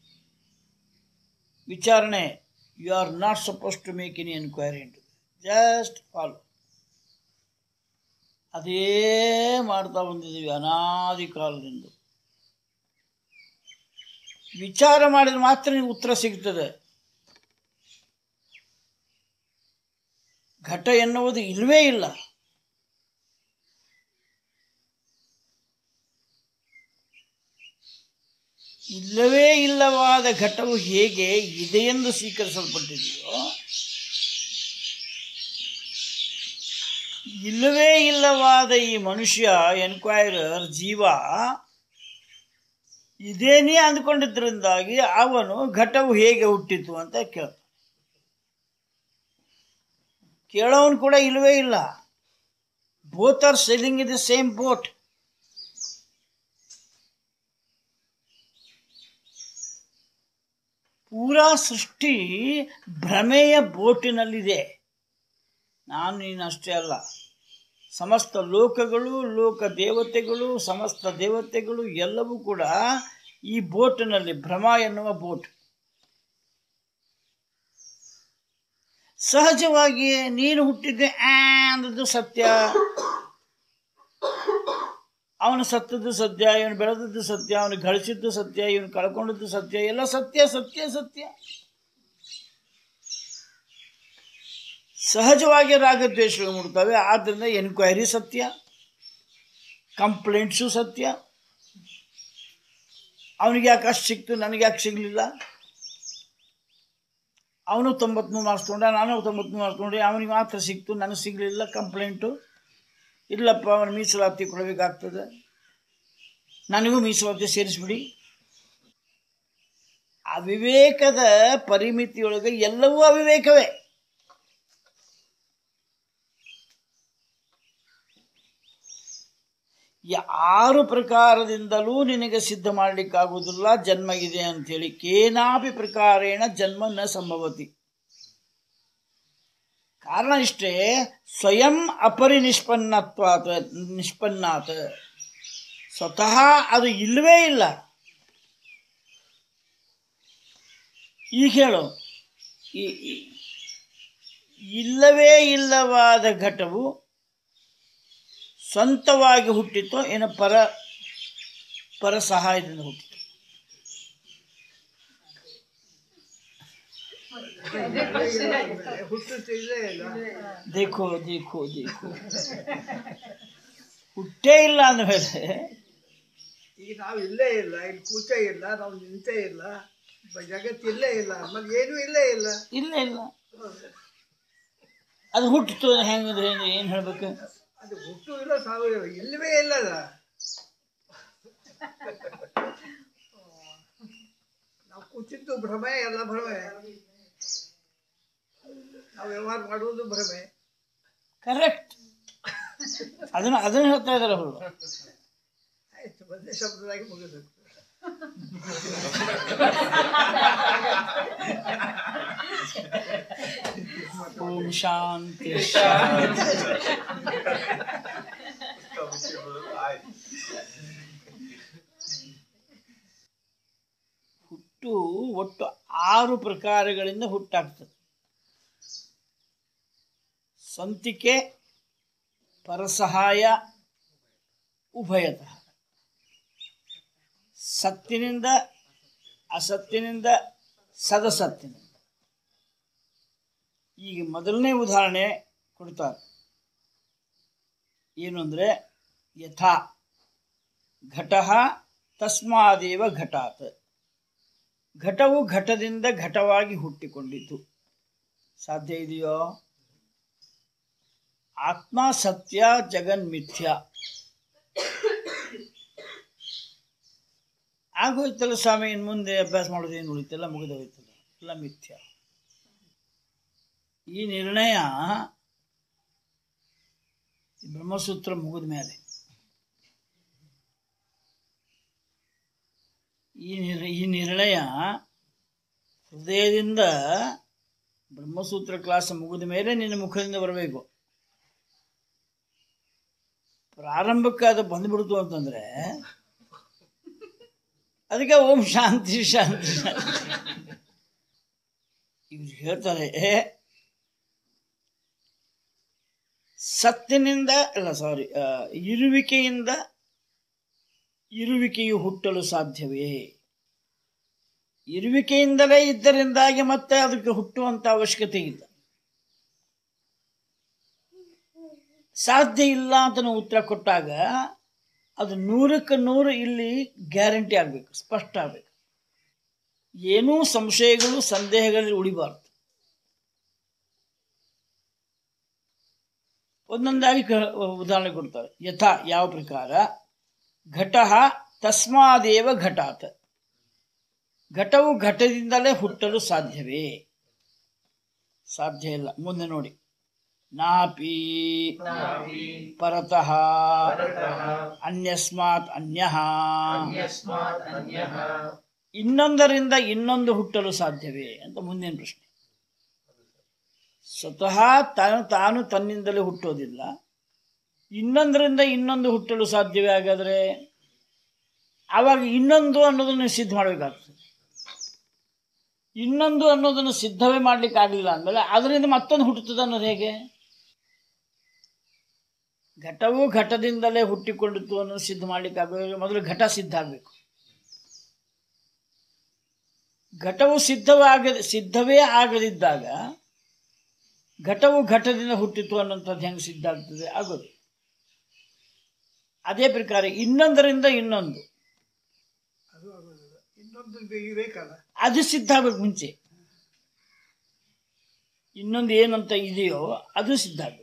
ವಿಚಾರಣೆ you are not suppose to make any enquiry into just follow ಅದೇ ಮಾಡ್ತಾ ಬಂದಿದ್ದೀವಿ ಅನಾದಿ ಕಾಲದಿಂದ ವಿಚಾರ ಮಾಡಿದ್ರೆ ಮಾತ್ರ ನಿಮ್ಗೆ ಉತ್ತರ ಸಿಗ್ತದೆ ಘಟ ಎನ್ನುವುದು ಇಲ್ಲವೇ ಇಲ್ಲ ಇಲ್ಲವೇ ಇಲ್ಲವಾದ ಘಟವು ಹೇಗೆ ಇದೆಯೆಂದು ಸ್ವೀಕರಿಸಲ್ಪಟ್ಟಿದೆಯೋ ಇಲ್ಲವೇ ಇಲ್ಲವಾದ ಈ ಮನುಷ್ಯ ಎನ್ಕ್ವೈರರ್ ಜೀವ ಇದೇನೇ ಅಂದ್ಕೊಂಡಿದ್ರಿಂದಾಗಿ ಅವನು ಘಟವು ಹೇಗೆ ಹುಟ್ಟಿತು ಅಂತ ಕೇಳ್ತಾನೆ ಕೇಳೋನು ಕೂಡ ಇಲ್ಲವೇ ಇಲ್ಲ both are selling in the same boat ಪೂರಾ ಸೃಷ್ಟಿ ಭ್ರಮೆಯ ಬೋಟಿನಲ್ಲಿದೆ ನಾನು ನೀನಷ್ಟೇ ಅಲ್ಲ ಸಮಸ್ತ ಲೋಕಗಳು ಲೋಕ ದೇವತೆಗಳು ಸಮಸ್ತ ದೇವತೆಗಳು ಎಲ್ಲವೂ ಕೂಡ ಈ ಬೋಟಿನಲ್ಲಿ ಭ್ರಮ ಎನ್ನುವ ಬೋಟ್ ಸಹಜವಾಗಿ ನೀನು ಹುಟ್ಟಿದ್ದೆ ಆ ಅಂದದ್ದು ಸತ್ಯ ಅವನು ಸತ್ತದ್ದು ಸತ್ಯ ಇವನು ಬೆಳೆದದ್ದು ಸತ್ಯ ಅವನು ಗಳಿಸಿದ್ದು ಸತ್ಯ ಇವನು ಕಳ್ಕೊಂಡದ್ದು ಸತ್ಯ ಎಲ್ಲ ಸತ್ಯ ಸತ್ಯ ಸತ್ಯ ಸಹಜವಾಗಿ ರಾಗದ್ವೇಷಗಳು ಮೂಡ್ತವೆ ಆದ್ದರಿಂದ ಎನ್ಕ್ವೈರಿ ಸತ್ಯ ಕಂಪ್ಲೇಂಟ್ಸು ಸತ್ಯ ಅವನಿಗೆ ಯಾಕೆ ಅಷ್ಟು ಸಿಕ್ತು ನನಗೆ ಯಾಕೆ ಸಿಗಲಿಲ್ಲ ಅವನು ತೊಂಬತ್ಮೂರು ಮಾರ್ಕ್ಸ್ ತೊಗೊಂಡ ನಾನು ತೊಂಬತ್ಮೂರು ಮಾರ್ಕ್ಸ್ ತೊಗೊಂಡೆ ಅವನಿಗೆ ಮಾತ್ರ ಸಿಕ್ತು ನನಗೆ ಸಿಗಲಿಲ್ಲ ಕಂಪ್ಲೇಂಟು ಇಲ್ಲಪ್ಪ ಅವನು ಮೀಸಲಾತಿ ಕೊಡಬೇಕಾಗ್ತದೆ ನನಗೂ ಮೀಸಲಾತಿ ಸೇರಿಸ್ಬಿಡಿ ಅವಿವೇಕದ ಪರಿಮಿತಿಯೊಳಗೆ ಎಲ್ಲವೂ ಅವಿವೇಕವೇ ಈ ಆರು ಪ್ರಕಾರದಿಂದಲೂ ನಿನಗೆ ಸಿದ್ಧ ಮಾಡಲಿಕ್ಕಾಗುವುದಿಲ್ಲ ಜನ್ಮ ಇದೆ ಅಂಥೇಳಿ ಕೇನಾಪಿ ಪ್ರಕಾರೇಣ ಜನ್ಮ ನ ಸಂಭವತಿ ಕಾರಣ ಇಷ್ಟೇ ಸ್ವಯಂ ಅಪರಿನಿಷ್ಪನ್ನತ್ವಾತ್ ನಿಷ್ಪನ್ನಾತ್ ಸ್ವತಃ ಅದು ಇಲ್ಲವೇ ಇಲ್ಲ ಈಗ ಹೇಳು ಈ ಈ- ಇಲ್ಲವೇ ಇಲ್ಲವಾದ ಘಟವು ಸ್ವಂತವಾಗಿ ಹುಟ್ಟಿತು ಏನು ಪರ ಪರ ಸಹಾಯದಿಂದ ಹುಟ್ಟಿತು ಹುಟ್ಟುತ್ತಿಲ್ಲೇ ಇಲ್ಲ ದೇಖೋ ದೇಖೋ ದೇಖೋ ಹುಟ್ಟೇ ಇಲ್ಲ ಅಂದಮೇಲೆ ಈಗ ನಾವು ಇಲ್ಲೇ ಇಲ್ಲ ಇಲ್ಲಿ ಕೂತೇ ಇಲ್ಲ ನಾವು ನಿಂತೇ ಇಲ್ಲ ಬ- ಜಗತ್ತಿಲ್ಲೇ ಇಲ್ಲ ಮತ್ತೆ ಏನೂ ಇಲ್ಲೇ ಇಲ್ಲ ಇಲ್ಲ ಇಲ್ಲ ಅದು ಹುಟ್ಟಿತು ಹೆಂಗಂದ್ರೆ ಏನು ಹೇಳ್ಬೇಕು ಅದು ಹುಟ್ಟು ಇಲ್ಲ ಸಾವು ಇಲ್ಲ ಇಲ್ಲವೇ ಇಲ್ಲದ ನಾವು ಕೂತಿದ್ದು ಭ್ರಮೆ ಎಲ್ಲ ಭ್ರಮೆ ನಾವು ವ್ಯವಹಾರ ಮಾಡುವುದು ಭ್ರಮೆ ಕರೆಕ್ಟ್ ಅದನ್ನ ಅದನ್ನ ಹೇಳ್ತಾ ಇದ್ದಾರೆ ಅವರು ಆಯ್ತು ಒಂದೇ ಶಬ್ದದಾಗಿ ಮುಗಿಬೇಕು ಓಂ ಶಾಂತಿ ಹುಟ್ಟು ಒಟ್ಟು ಆರು ಪ್ರಕಾರಗಳಿಂದ ಹುಟ್ಟಾಗ್ತದೆ ಸ್ವಂತಿಕೆ ಪರಸಹಾಯ ಉಭಯತಃ ಸತ್ತಿನಿಂದ ಅಸತ್ತಿನಿಂದ ಸದಸತ್ತಿನಿಂದ ಈಗ ಮೊದಲನೇ ಉದಾಹರಣೆ ಕೊಡ್ತಾರೆ ಏನು ಅಂದರೆ ಯಥಾ ಘಟ ತಸ್ಮಾದೇವ ಘಟಾತ್ ಘಟವು ಘಟದಿಂದ ಘಟವಾಗಿ ಹುಟ್ಟಿಕೊಂಡಿತು ಸಾಧ್ಯ ಇದೆಯೋ ಆತ್ಮ ಸತ್ಯ ಜಗನ್ಮಿಥ್ಯ ಆಗೋಯ್ತಲ್ಲ ಸ್ವಾಮಿ ಇನ್ನು ಮುಂದೆ ಅಭ್ಯಾಸ ಮಾಡೋದು ಏನು ಉಳಿತಲ್ಲ ಮುಗಿದೋಯ್ತಲ್ಲ ಎಲ್ಲ ಮಿಥ್ಯ ಈ ನಿರ್ಣಯ ಈ ಬ್ರಹ್ಮಸೂತ್ರ ಮುಗಿದ ಮೇಲೆ ಈ ನಿರ್ ಈ ನಿರ್ಣಯ ಹೃದಯದಿಂದ ಬ್ರಹ್ಮಸೂತ್ರ ಕ್ಲಾಸ್ ಮುಗಿದ ಮೇಲೆ ನಿನ್ನ ಮುಖದಿಂದ ಬರಬೇಕು ಪ್ರಾರಂಭಕ್ಕೆ ಅದು ಬಂದ್ಬಿಡ್ತು ಅಂತಂದ್ರೆ ಅದಕ್ಕೆ ಓಂ ಶಾಂತಿ ಶಾಂತಿ ಶಾಂತಿ ಇವ್ರು ಹೇಳ್ತಾರೆ ಸತ್ತಿನಿಂದ ಅಲ್ಲ ಸಾರಿ ಇರುವಿಕೆಯಿಂದ ಇರುವಿಕೆಯು ಹುಟ್ಟಲು ಸಾಧ್ಯವೇ ಇರುವಿಕೆಯಿಂದಲೇ ಇದ್ದರಿಂದಾಗಿ ಮತ್ತೆ ಅದಕ್ಕೆ ಹುಟ್ಟುವಂತ ಅವಶ್ಯಕತೆ ಇಲ್ಲ ಸಾಧ್ಯ ಇಲ್ಲ ಅಂತ ನಾವು ಉತ್ತರ ಕೊಟ್ಟಾಗ ಅದು ನೂರಕ್ಕೆ ನೂರು ಇಲ್ಲಿ ಗ್ಯಾರಂಟಿ ಆಗಬೇಕು ಸ್ಪಷ್ಟ ಆಗಬೇಕು ಏನೂ ಸಂಶಯಗಳು ಸಂದೇಹಗಳಲ್ಲಿ ಉಳಿಬಾರ್ದು ಒಂದೊಂದಾಗಿ ಕ- ಉದಾಹರಣೆ ಕೊಡ್ತಾರೆ ಯಥಾ ಯಾವ ಪ್ರಕಾರ ಘಟ ತಸ್ಮಾದೇವ ಘಟಾತ್ ಘಟವು ಘಟದಿಂದಲೇ ಹುಟ್ಟಲು ಸಾಧ್ಯವೇ ಸಾಧ್ಯ ಇಲ್ಲ ಮುಂದೆ ನೋಡಿ ನಾಪಿ ಪರತಃ ಅನ್ಯಸ್ಮಾತ್ ಅನ್ಯಃ ಯಸ್ಮಾತ್ ಅನ್ಯಃ ಇನ್ನೊಂದರಿಂದ ಇನ್ನೊಂದು ಹುಟ್ಟಲು ಸಾಧ್ಯವೇ ಅಂತ ಮುಂದಿನ ಪ್ರಶ್ನೆ ಸ್ವತಃ ತಾನು ತಾನು ತನ್ನಿಂದಲೇ ಹುಟ್ಟೋದಿಲ್ಲ ಇನ್ನೊಂದರಿಂದ ಇನ್ನೊಂದು ಹುಟ್ಟಲು ಸಾಧ್ಯವೇ ಹಾಗಾದರೆ ಆವಾಗ ಇನ್ನೊಂದು ಅನ್ನೋದನ್ನು ಸಿದ್ಧ ಮಾಡಬೇಕಾಗ್ತದೆ ಇನ್ನೊಂದು ಅನ್ನೋದನ್ನು ಸಿದ್ಧವೇ ಮಾಡ್ಲಿಕ್ಕೆ ಆಗಲಿಲ್ಲ ಅಂದಮೇಲೆ ಅದರಿಂದ ಮತ್ತೊಂದು ಹುಟ್ಟುತ್ತದೆ ಅನ್ನೋದು ಹೇಗೆ ಘಟವು ಘಟದಿಂದಲೇ ಹುಟ್ಟಿಕೊಂಡಿತ್ತು ಅನ್ನೋದು ಸಿದ್ಧ ಮಾಡ್ಲಿಕ್ಕೆ ಆಗೋದು ಮೊದಲು ಘಟ ಸಿದ್ಧ ಆಗಬೇಕು ಘಟವು ಸಿದ್ಧವಾಗದ ಸಿದ್ಧವೇ ಆಗದಿದ್ದಾಗ ಘಟವು ಘಟದಿಂದ ಹುಟ್ಟಿತು ಅನ್ನೋಂಥದ್ದು ಹೆಂಗೆ ಸಿದ್ಧ ಆಗ್ತದೆ ಆಗೋದು ಅದೇ ಪ್ರಕಾರ ಇನ್ನೊಂದರಿಂದ ಇನ್ನೊಂದು ಅದು ಆಗೋದಿಲ್ಲ ಇನ್ನೊಂದು ಬೇ- ಬೇಕಲ್ಲ ಅದು ಸಿದ್ಧ ಆಗ್ಬೇಕು ಮುಂಚೆ ಇನ್ನೊಂದು ಏನಂತ ಇದೆಯೋ ಅದು ಸಿದ್ಧ ಆಗ್ಬೇಕು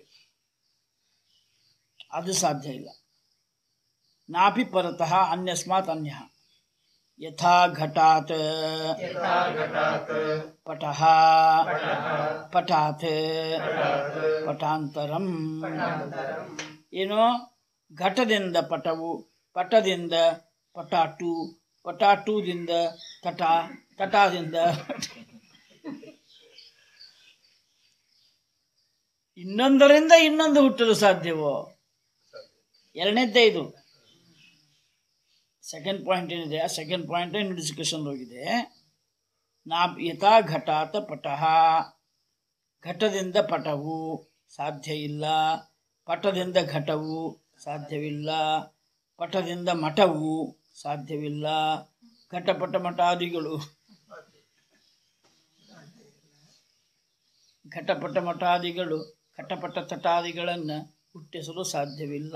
ಅದು ಸಾಧ್ಯ ಇಲ್ಲ ನಾಪಿ ಪರತಃ ಅನ್ಯಸ್ಮಾತ್ ಅನ್ಯ ಯಥಾ ಘಟಾತ್ ಯಥಾ ಘಟಾತ್ ಪಟಃ ಪಟಃ ಪಟಾತ್ ಪಟಾತ್ ಪಟಾಂತರಂ ಪಟಾಂತರಂ ಏನು ಘಟದಿಂದ ಪಟವು ಪಟದಿಂದ ಪಟಾಟು ಪಟಾಟುದಿಂದ ತಟ ತಟಾದಿಂದ ಇನ್ನೊಂದರಿಂದ ಇನ್ನೊಂದು ಹುಟ್ಟಲು ಸಾಧ್ಯವೋ ಎರಡನೇದ್ದೇ ಇದು ಸೆಕೆಂಡ್ ಪಾಯಿಂಟ್ ಏನಿದೆ ಆ ಸೆಕೆಂಡ್ ಪಾಯಿಂಟ್ ಇನ್ನು ಡಿಸ್ಕಷನ್ ಹೋಗಿದೆ ನಾ ಯಥಾ ಘಟಾತ ಪಟಃ ಘಟದಿಂದ ಪಟವು ಸಾಧ್ಯ ಇಲ್ಲ ಪಟದಿಂದ ಘಟವು ಸಾಧ್ಯವಿಲ್ಲ ಪಟದಿಂದ ಮಠವು ಸಾಧ್ಯವಿಲ್ಲ ಘಟಪಟ ಮಠಾದಿಗಳು ಘಟಪಟ ಮಠಾದಿಗಳು ಘಟಪಟ ತಟಾದಿಗಳನ್ನು ಹುಟ್ಟಿಸಲು ಸಾಧ್ಯವಿಲ್ಲ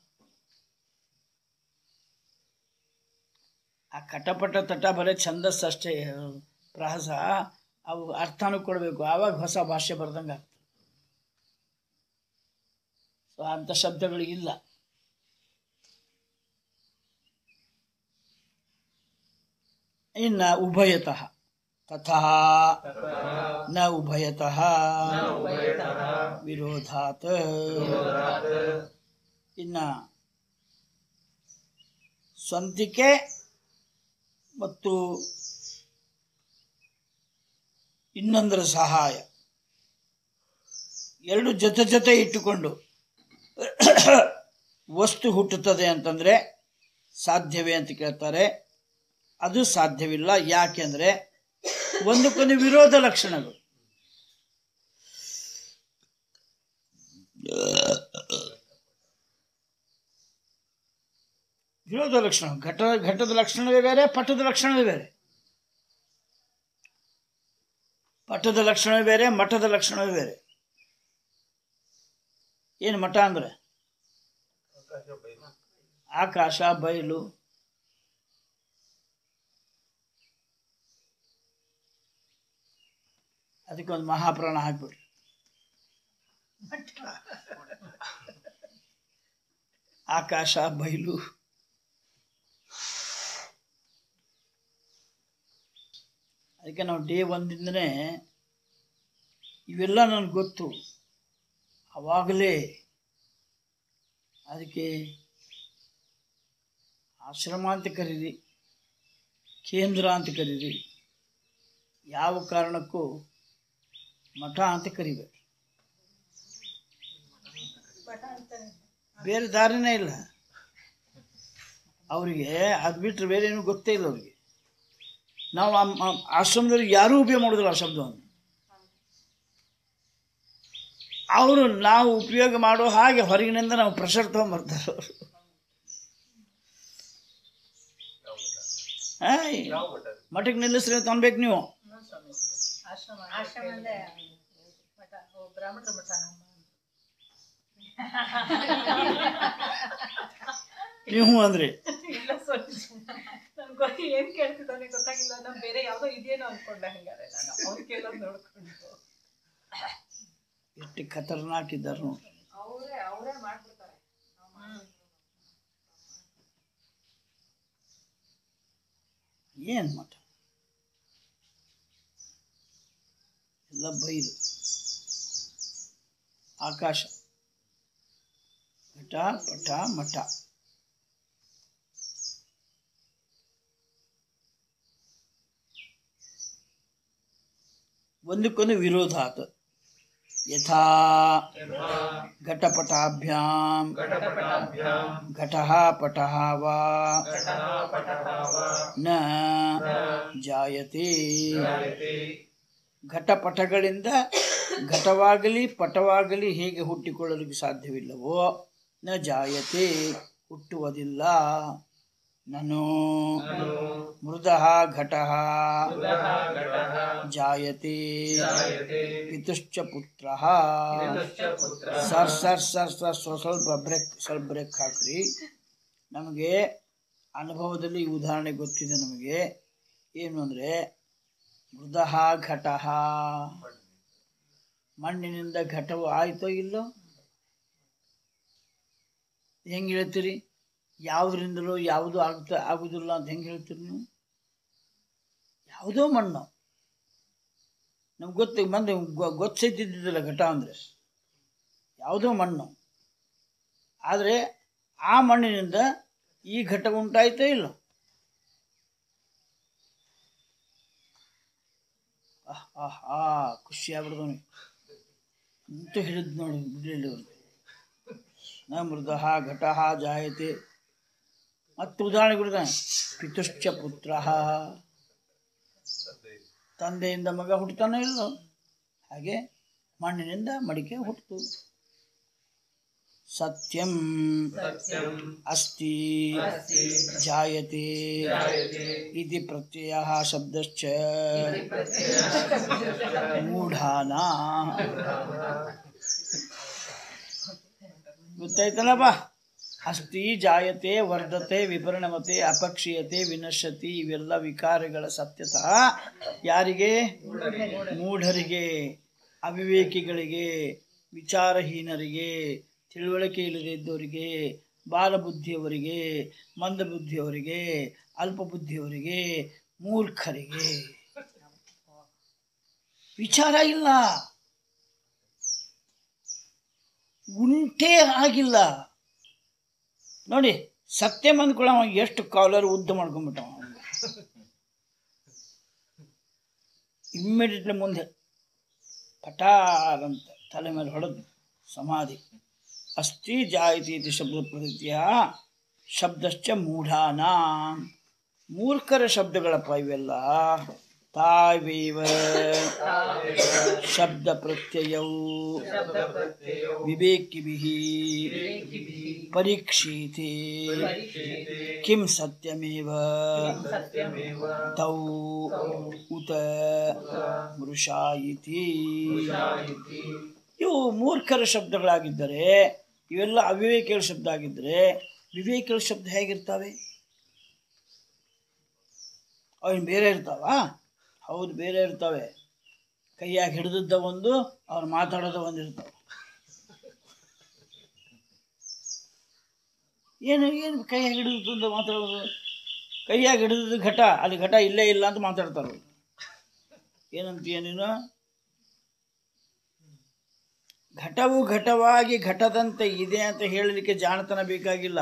ಆ ಕಟಪಟ ತಟ ಬರೀ ಛಂದಸ್ಸಷ್ಟೇ ಪ್ರಾಸ ಅವು ಅರ್ಥನೂ ಕೊಡಬೇಕು ಆವಾಗ ಹೊಸ ಭಾಷೆ ಬರ್ದಂಗೆ ಆಗ್ತದೆ ಸೊ ಅಂಥ ಶಬ್ದಗಳು ಇಲ್ಲ ಇನ್ನು ಉಭಯತಃ ತಥಾ ನ ಉಭಯತಃ ಉಭಯತಃ ವಿರೋಧಾತ್ ವಿರೋಧಾತ್ ಇನ್ನ ಸ್ವಂತಿಕೆ ಮತ್ತು ಇನ್ನೊಂದರ ಸಹಾಯ ಎರಡು ಜೊತೆ ಜೊತೆ ಇಟ್ಟುಕೊಂಡು ವಸ್ತು ಹುಟ್ಟುತ್ತದೆ ಅಂತಂದ್ರೆ ಸಾಧ್ಯವೇ ಅಂತ ಕೇಳ್ತಾರೆ ಅದು ಸಾಧ್ಯವಿಲ್ಲ ಯಾಕೆಂದ್ರೆ ಒಂದಕ್ಕೊಂದು ವಿರೋಧ ಲಕ್ಷಣಗಳು ವಿರೋಧ ಲಕ್ಷಣ ಘಟ ಘಟದ ಲಕ್ಷಣವೇ ಬೇರೆ ಪಟದ ಲಕ್ಷಣವೇ ಬೇರೆ ಪಟದ ಲಕ್ಷಣವೇ ಬೇರೆ ಮಠದ ಲಕ್ಷಣವೇ ಬೇರೆ ಏನು ಮಠ ಅಂದ್ರೆ ಆಕಾಶ ಬಯಲು ಅದಕ್ಕೊಂದು ಮಹಾಪ್ರಾಣ ಹಾಕ್ಬಿಡ್ರಿ ಆಕಾಶ ಬಯಲು ಅದಕ್ಕೆ ನಾವು ಡೇ ಒಂದಿಂದನೇ ಇವೆಲ್ಲ ನನಗೆ ಗೊತ್ತು ಆವಾಗಲೇ ಅದಕ್ಕೆ ಆಶ್ರಮ ಅಂತ ಕರೀರಿ ಕೇಂದ್ರ ಅಂತ ಕರೀರಿ ಯಾವ ಕಾರಣಕ್ಕೂ ಮಠ ಅಂತ ಕರಿಬೇಡಿ ಬೇರೆ ದಾರಿನೇ ಇಲ್ಲ ಅವರಿಗೆ ಅದು ಬಿಟ್ಟರೆ ಬೇರೆ ಏನೂ ಗೊತ್ತೇ ಇಲ್ಲ ಅವರಿಗೆ ನಾವು ಆ- ಆ ಆಶ್ರಮದವ್ರಿಗೆ ಯಾರೂ ಉಪಯೋಗ ಮಾಡೋದಿಲ್ಲ ಆ ಶಬ್ದವನ್ನು ಅವರು ನಾವು ಉಪಯೋಗ ಮಾಡೋ ಹಾಗೆ ಹೊರಗಿನಿಂದ ನಾವು ಪ್ರೆಷರ್ ತೊಗೊಂಬರ್ತಾರೆ ಅವರು ಮಠಕ್ಕೆ ನಿಲ್ಲಿಸ್ರಿ ಅಂತ ಅನ್ಬೇಕು ನೀವು ಆಶ್ರಮ ಅಂದ್ರೆ ಮಠ ಓ, ಬ್ರಾಹ್ಮಣರ ಮಠ ನಮ್ಮ ನೀವು ಅಂದ್ರಿ ಇಲ್ಲ ಸ್ವಲ್ಪ ನನ್ಗೆ ಗೊತ್ತಿ ಏನ್ ಕೇಳ್ತಿದ್ದಾನೆ ಗೊತ್ತಾಗಿಲ್ಲ ನಾನು ಬೇರೆ ಯಾವ್ದೋ ಇದೇನೋ ಅನ್ಕೊಂಡೆ ಹಂಗಾರೆ ನಾನು ಅವ್ರು ಕೇಳೋದು ನೋಡ್ಕೊಂಡು ಎಷ್ಟು ಖತರ್ನಾಕ್ ಇದ್ದಾರೆ ನೋಡಿ ಅವರೇ ಅವರೇ ಮಾಡ್ಬಿಡ್ತಾರೆ ಏನು ಮಠ ಎಲ್ಲ ಬೈದು ಆಕಾಶ ಘಟ ಪಟ ಮಠ ಒಂದಕ್ಕೊಂದು ವಿರೋಧ ಆತ ಯಥಾ ಘಟಪಟಾಭ್ಯಾಂ ಘಟಪಟಾಭ್ಯಾಂ ಘಟಃ ಪಟಃ ವಾ ಘಟಃ ಪಟಃ ವಾ ನ ಜಾಯತೆ ಜಾಯತೆ ಘಟಪಟಗಳಿಂದ ಘಟವಾಗಲಿ ಪಟವಾಗಲಿ ಹೇಗೆ ಹುಟ್ಟಿಕೊಳ್ಳಲಿಕ್ಕೆ ಸಾಧ್ಯವಿಲ್ಲವೋ ನ ಜಾಯತೆ ಹುಟ್ಟುವುದಿಲ್ಲ ನನು ಮೃದಃ ಘಟಃ ಪುನಃ ಘಟಃ ಜಾಯತೆ ಜಾಯತೆ ಪಿತುಶ್ಚ ಪುತ್ರ ಪಿತುಶ್ಚ ಪುತ್ರಃ ಸರ್ ಸರ್ ಸರ್ ಸರ್ ಸ್ವ- ಸ್ವಲ್ಪ ಬ್ರೇಕ್ ಸ್ವಲ್ಪ ಬ್ರೇಕ್ ಹಾಕ್ರಿ ನಮಗೆ ಅನುಭವದಲ್ಲಿ ಈ ಉದಾಹರಣೆ ಗೊತ್ತಿದೆ ನಮಗೆ ಏನು ಅಂದರೆ ಮೃದಃ ಘಟಃ ಮಣ್ಣಿನಿಂದ ಘಟವು ಆಯ್ತೋ ಇಲ್ಲೋ ಹೆಂಗೆ ಹೇಳ್ತೀರಿ ಯಾವುದರಿಂದಲೋ ಯಾವುದು ಆಗ್ತಾ ಆಗುದಿಲ್ಲ ಅಂತ ಹೆಂಗೆ ಹೇಳ್ತೀರಿ ನೀವು ಯಾವುದೋ ಮಣ್ಣು ನಮ್ಗೆ ಗೊತ್ತು ಮಂದಿ ಗೊತ್ತೈತಿದ್ದಿಲ್ಲ ಘಟ ಅಂದರೆ ಯಾವುದೋ ಮಣ್ಣು ಆದರೆ ಆ ಮಣ್ಣಿನಿಂದ ಈ ಘಟ ಉಂಟಾಯ್ತೋ ಇಲ್ಲ ಆಹ್ ಆಹ್ ಆ ಖುಷಿ ಆಗ್ಬಿಡ್ದವನಿಗೆ ಅಂತ ಹೇಳಿದ್ ನೋಡಿ ಬಿಡಲಿ ಅವ್ರಿಗೆ ನ ಮೃದಃ ಘಟಃ ಜಾಯತೆ ಮತ್ತು ಉದಾಹರಣೆ ಕೊಡ್ತಾನೆ ಪಿತುಶ್ಚ ಪುತ್ರ ತಂದೆಯಿಂದ ಮಗ ಹುಟ್ಟತಾನೋ ಇಲ್ಲೋ ಹಾಗೆ ಮಣ್ಣಿನಿಂದ ಮಡಿಕೆ ಹುಟ್ಟಿತು ಸತ್ಯಂ ಸತ್ಯಂ ಅಸ್ತಿ ಅಸ್ತಿ ಜಾಯತೆ ಜಾಯತೆ ಇತಿ ಪ್ರತ್ಯಯ ಶಬ್ದಶ್ಚ ಪ್ರತ್ಯಯ ಮೂಢಾನ ಗೊತ್ತಾಯ್ತಲ್ಲಪ್ಪ ಅಸ್ತಿ ಜಾಯತೆ ವರ್ಧತೆ ವಿಪರಿಣಮತೆ ಅಪಕ್ಷೀಯತೆ ವಿನಶ್ಯತಿ ಇವೆಲ್ಲ ವಿಕಾರಗಳ ಸತ್ಯತ ಯಾರಿಗೆ ಮೂಢರಿಗೆ ಅವಿವೇಕಿಗಳಿಗೆ ವಿಚಾರಹೀನರಿಗೆ ತಿಳುವಳಿಕೆ ಇಲ್ಲದೆ ಇದ್ದವರಿಗೆ ಬಾಲಬುದ್ಧಿಯವರಿಗೆ ಮಂದಬುದ್ಧಿಯವರಿಗೆ ಅಲ್ಪಬುದ್ಧಿಯವರಿಗೆ ಮೂರ್ಖರಿಗೆ ವಿಚಾರ ಇಲ್ಲ ಉಂಟೇ ಆಗಿಲ್ಲ ನೋಡಿ ಸತ್ಯಂ ಅಂದ್ಕೊಳ್ಳ ಎಷ್ಟು ಕಾಲರ್ ಉದ್ದ ಮಾಡ್ಕೊಂಡ್ಬಿಟ್ಟ ಇಮ್ಮಿಡಿಯೇಟ್ಲಿ ಮುಂದೆ ಪಟಾರ್ ಅಂತ ತಲೆ ಮೇಲೆ ಹೊಡೆದು ಸಮಾಧಿ ಅಸ್ತಿ ಜಾಯತಿ ಇತಿ ಶಬ್ದ ಪ್ರತೀತಿಯ ಶಬ್ದಶ್ಚ ಮೂಢಾನ ಮೂರ್ಖರ ಶಬ್ದಗಳಪ್ಪ ಇವೆಲ್ಲ ತಾವೇವ ಶಬ್ದ ಪ್ರತ್ಯಯವು ವಿವೇಕಿಭಿ ಪರೀಕ್ಷೀತೆ ಕಿಂ ಸತ್ಯಮೇವ ತೌ ಉತ ಮೃಷಾ ಇತಿ ಇವು ಮೂರ್ಖರ ಶಬ್ದಗಳಾಗಿದ್ದರೆ ಇವೆಲ್ಲ ಅವಿವೇಕಿಗಳ ಶಬ್ದ ಆಗಿದ್ದರೆ ವಿವೇಕಿಗಳ ಶಬ್ದ ಹೇಗಿರ್ತವೆ ಅವನ್ ಬೇರೆ ಇರ್ತಾವ ಹೌದು ಬೇರೆ ಇರ್ತವೆ ಕೈಯಾಗ ಹಿಡಿದದ್ದ ಒಂದು ಅವ್ರು ಮಾತಾಡೋದ ಒಂದು ಇರ್ತಾವೆ ಏನು ಏನು ಕೈಯಾಗ ಹಿಡಿದು ಮಾತಾಡೋದು ಕೈಯಾಗ ಹಿಡಿದದ್ದು ಘಟ ಅಲ್ಲಿ ಘಟ ಇಲ್ಲೇ ಇಲ್ಲ ಅಂತ ಮಾತಾಡ್ತಾರೆ ಅವ್ರು. ಏನಂತೀಯ ನೀನು ಘಟವು ಘಟವಾಗಿ ಘಟದಂತೆ ಇದೆ ಅಂತ ಹೇಳಲಿಕ್ಕೆ ಜಾಣತನ ಬೇಕಾಗಿಲ್ಲ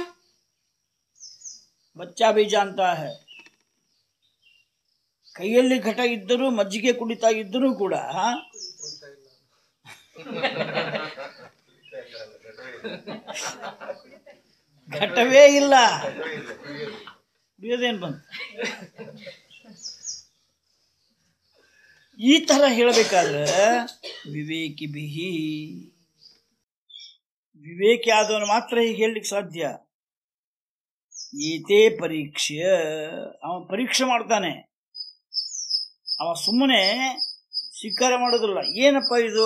ಬಚ್ಚಾ ಬಿ ಜಾನ್ತಾ ಹೈ ಕೈಯಲ್ಲಿ ಘಟ ಇದ್ದರೂ ಮಜ್ಜಿಗೆ ಕುಡಿತಾ ಇದ್ದರೂ ಕೂಡ ಘಟವೇ ಇಲ್ಲ ಕುಡಿಯೋದೇನು ಬಂತು ಈ ತರ ಹೇಳಬೇಕಾದ್ರೆ ವಿವೇಕಿ ಬಿಹಿ ವಿವೇಕಿ ಆದವನು ಮಾತ್ರ ಹೀಗೆ ಹೇಳಲಿಕ್ಕೆ ಸಾಧ್ಯ ಏತೇ ಪರೀಕ್ಷೆ ಅವ ಪರೀಕ್ಷೆ ಮಾಡ್ತಾನೆ ಅವ ಸುಮ್ಮನೆ ಸ್ವೀಕಾರ ಮಾಡೋದಿಲ್ಲ ಏನಪ್ಪ ಇದು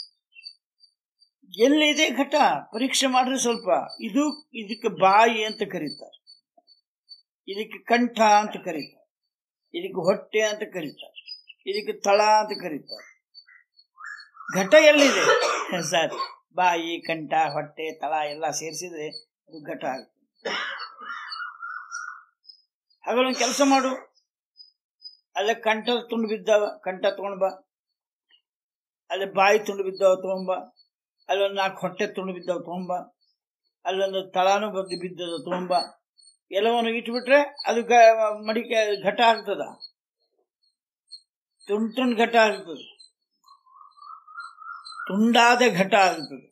ಎಲ್ಲಿದೆ ಘಟ ಪರೀಕ್ಷೆ ಮಾಡ್ರಿ ಸ್ವಲ್ಪ ಇದು ಇದಕ್ಕೆ ಬಾಯಿ ಅಂತ ಕರೀತಾರೆ ಇದಕ್ಕೆ ಕಂಠ ಅಂತ ಕರೀತಾರೆ ಇದಕ್ಕೆ ಹೊಟ್ಟೆ ಅಂತ ಕರೀತಾರೆ ಇದಕ್ಕೆ ತಳ ಅಂತ ಕರೀತಾರೆ ಘಟ ಎಲ್ಲಿದೆ ಸರ್ ಬಾಯಿ ಕಂಠ ಹೊಟ್ಟೆ ತಳ ಎಲ್ಲ ಸೇರಿಸಿದ್ರೆ ಅದು ಘಟ ಆಗುತ್ತೆ ಹಾಗಾದ್ರೆ ಒಂದು ಕೆಲಸ ಮಾಡು ಅಲ್ಲೇ ಕಂಠ ತುಂಡು ಬಿದ್ದಾವ ಕಂಠ ತಗೊಂಡ್ ಬಾ ಅಲ್ಲಿ ಬಾಯಿ ತುಂಡು ಬಿದ್ದಾವ ತಗೊಂಬ ಅಲ್ಲೊಂದು ನಾಲ್ಕು ಹೊಟ್ಟೆ ತುಂಡು ಬಿದ್ದಾವ ತಗೊಂಬ ಅಲ್ಲೊಂದು ತಳಾನು ಬಂದು ಬಿದ್ದದ ತಗೊಂಬ ಎಲ್ಲವನ್ನು ಇಟ್ಬಿಟ್ರೆ ಅದು ಗ ಮಡಿಕೆ ಘಟ ಆಗ್ತದ ತುಂಡು ತುಂಡು ಘಟ ಆಗ್ತದೆ ತುಂಡಾದ ಘಟ ಆಗ್ತದೆ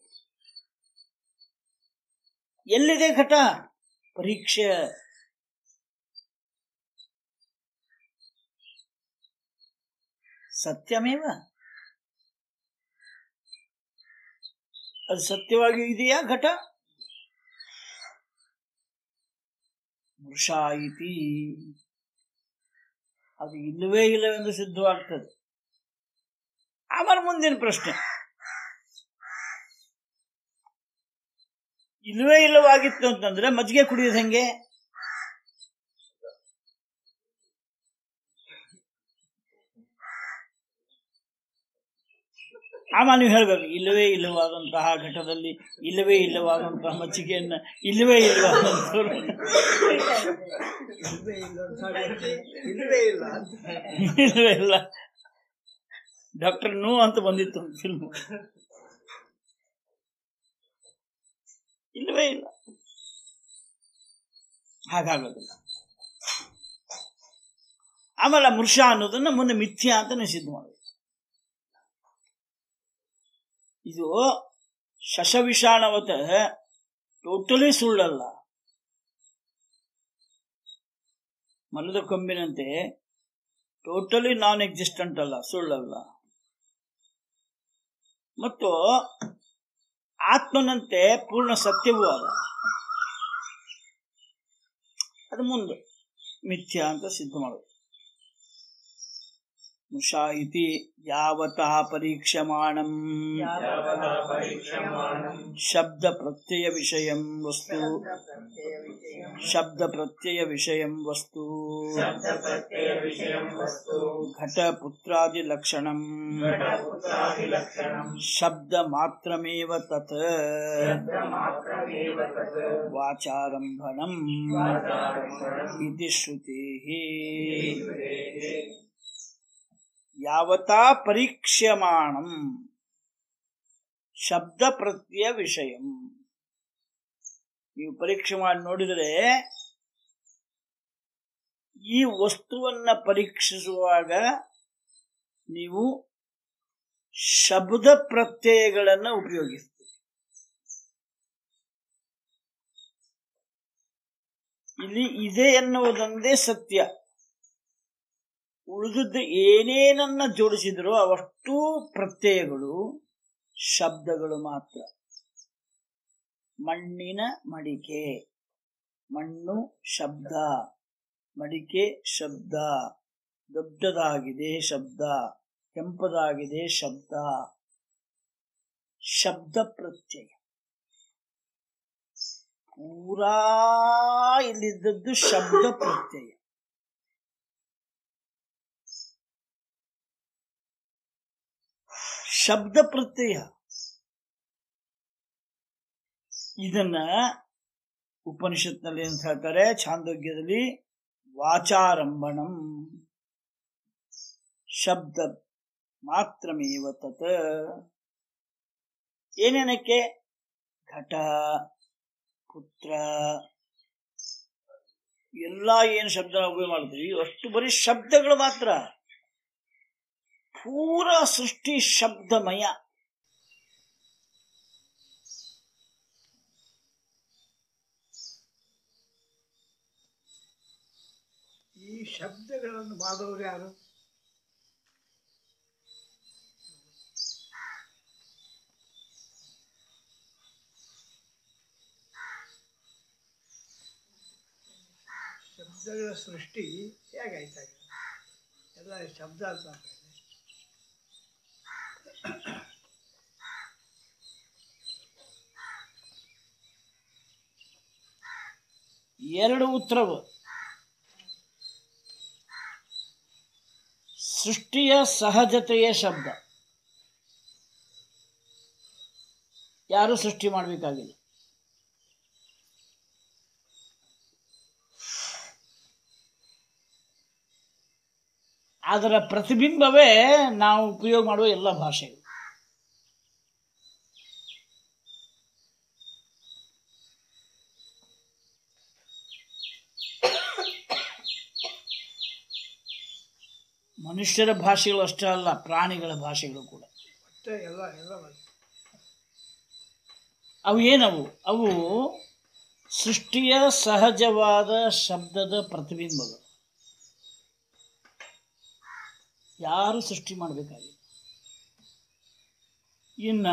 ಎಲ್ಲಿದೆ ಘಟ ಪರೀಕ್ಷೆ ಸತ್ಯಮೇವ ಅದು ಸತ್ಯವಾಗಿ ಇದೆಯಾ ಘಟ ವೃಷಾ ಇತಿ ಅದು ಇಲ್ಲವೇ ಇಲ್ಲವೆಂದು ಸಿದ್ಧವಾಗ್ತದೆ ಆಮೇಲೆ ಮುಂದಿನ ಪ್ರಶ್ನೆ ಇಲ್ಲವೇ ಇಲ್ಲವಾಗಿತ್ತು ಅಂತಂದ್ರೆ ಮಜ್ಜಿಗೆ ಕುಡಿಯೋದು ಹೆಂಗೆ ಆಮೇಲೆ ನೀವು ಹೇಳ್ಬೇಕು ಇಲ್ಲವೇ ಇಲ್ಲವಾದಂತಹ ಘಟದಲ್ಲಿ ಇಲ್ಲವೇ ಇಲ್ಲವಾದಂತಹ ಮಜ್ಜಿಗೆಯನ್ನ ಇಲ್ಲವೇ ಇಲ್ಲವಾದಂಥವ್ರು ಇಲ್ವೇ ಇಲ್ಲ ಅಂತ ಹಾಗೆ ಇಲ್ವೇ ಇಲ್ಲ ಅಂತ. ಇಲ್ಲವೇ ಇಲ್ಲ ಡಾಕ್ಟರ್ ನೋ ಅಂತ ಬಂದಿತ್ತು ಫಿಲ್ಮ್ ಇಲ್ಲವೇ ಇಲ್ಲ ಹಾಗಾಗೋದಿಲ್ಲ ಆಮೇಲೆ ಆ ಮೃಷ ಅನ್ನೋದನ್ನ ಮುಂದೆ ಮಿಥ್ಯಾ ಅಂತ ನಿಷಿದ್ಧ ಮಾಡಬೇಕು ಇದು ಶಶವಿಷಾಣವತ ಟೋಟಲಿ ಸುಳ್ಳಲ್ಲ ಮಲದ ಕೊಂಬಿನಂತೆ ಟೋಟಲಿ ನಾನ್ ಎಕ್ಸಿಸ್ಟೆಂಟ್ ಅಲ್ಲ ಸುಳ್ಳಲ್ಲ ಮತ್ತು ಆತ್ಮನಂತೆ ಪೂರ್ಣ ಸತ್ಯವೂ ಅಲ್ಲ ಅದು ಮುಂದೆ ಮಿಥ್ಯಾ ಅಂತ ಸಿದ್ಧ ಮಾಡೋದು ಮುಷಾ ಇತಿ ಯಾವತಃ ಪರೀಕ್ಷಮಾಣಂ ಯಾವತಾ ಪರೀಕ್ಷಮಾಣಂ ಶಬ್ದ ಪ್ರತ್ಯಯ ವಿಷಯಂ ವಸ್ತು ಶಬ್ದ ಪ್ರತ್ಯಯ ವಿಷಯಂ ವಸ್ತು शब्दप्रत्ययविषयं वस्तु ಘಟ ಪುತ್ರಾದಿ ಲಕ್ಷಣಂ घटपुत्रादिलक्षणं ಶಬ್ದ ಮಾತ್ರಮೇವ ತತ್ शब्दमात्रमेव तत् ವಾಚಾರಂಭಣಂ वाचारम्भणम् ಇತಿ ಶ್ರುತಿ ಯಾವತಾ ಪರೀಕ್ಷ್ಯಮಾಣಂ ಶಬ್ದ ಪ್ರತ್ಯಯ ವಿಷಯಂ ನೀವು ಪರೀಕ್ಷೆ ಮಾಡಿ ನೋಡಿದರೆ ಈ ವಸ್ತುವನ್ನ ಪರೀಕ್ಷಿಸುವಾಗ ನೀವು ಶಬ್ದ ಪ್ರತ್ಯಯಗಳನ್ನು ಉಪಯೋಗಿಸ್ತೀರಿ ಇಲ್ಲಿ ಇದೆ ಎನ್ನುವುದೊಂದೇ ಸತ್ಯ ಉಳಿದದ್ದು ಏನೇನನ್ನ ಜೋಡಿಸಿದರೂ ಅವಷ್ಟೂ ಪ್ರತ್ಯಯಗಳು ಶಬ್ದಗಳು ಮಾತ್ರ ಮಣ್ಣಿನ ಮಡಿಕೆ ಮಣ್ಣು ಶಬ್ದ ಮಡಿಕೆ ಶಬ್ದ ದೊಡ್ಡದಾಗಿದೆ ಶಬ್ದ ಕೆಂಪದಾಗಿದೆ ಶಬ್ದ ಶಬ್ದ ಪ್ರತ್ಯಯ ಪೂರಾ ಇಲ್ಲಿದ್ದದ್ದು ಶಬ್ದ ಪ್ರತ್ಯಯ ಶಬ್ದ ಪ್ರತ್ಯಯ ಇದನ್ನ ಉಪನಿಷತ್ನಲ್ಲಿ ಅಂತ ಹೇಳ್ತಾರೆ ಛಾಂದೋಗ್ಯದಲ್ಲಿ ವಾಚಾರಂಭಣಂ ಶಬ್ದ ಮಾತ್ರಮೇವ ತತ್ ಏನೇನಕ್ಕೆ ಘಟ ಪುತ್ರ ಎಲ್ಲ ಏನು ಶಬ್ದ ಉಪಯೋಗ ಮಾಡ್ತೀವಿ ಅಷ್ಟು ಬರೀ ಶಬ್ದಗಳು ಮಾತ್ರ ಪೂರ ಸೃಷ್ಟಿ ಶಬ್ದಮಯ ಈ ಶಬ್ದಗಳನ್ನು ಮಾಡೋರು ಯಾರು ಶಬ್ದಗಳ ಸೃಷ್ಟಿ ಹೇಗಾಯ್ತಾಗ ಎಲ್ಲ ಶಬ್ದ ಅಂತ ಆಗ್ತದೆ. ಎರಡು ಉತ್ತರವು ಸೃಷ್ಟಿಯ ಸಹಜತೆಯ ಶಬ್ದ ಯಾರು ಸೃಷ್ಟಿ ಮಾಡಬೇಕಾಗಿಲ್ಲ ಅದರ ಪ್ರತಿಬಿಂಬವೇ ನಾವು ಉಪಯೋಗ ಮಾಡುವ ಎಲ್ಲ ಭಾಷೆಗಳು ಮನುಷ್ಯರ ಭಾಷೆಗಳು ಅಷ್ಟೇ ಅಲ್ಲ ಪ್ರಾಣಿಗಳ ಭಾಷೆಗಳು ಕೂಡ ಒಟ್ಟೆ ಎಲ್ಲ ಎಲ್ಲ ಬರ್ತದೆ. ಅವು ಏನವು ಅವು ಸೃಷ್ಟಿಯ ಸಹಜವಾದ ಶಬ್ದದ ಪ್ರತಿಬಿಂಬಗಳು ಯಾರು ಸೃಷ್ಟಿ ಮಾಡಬೇಕಾಗಿಲ್ಲ ಇನ್ನ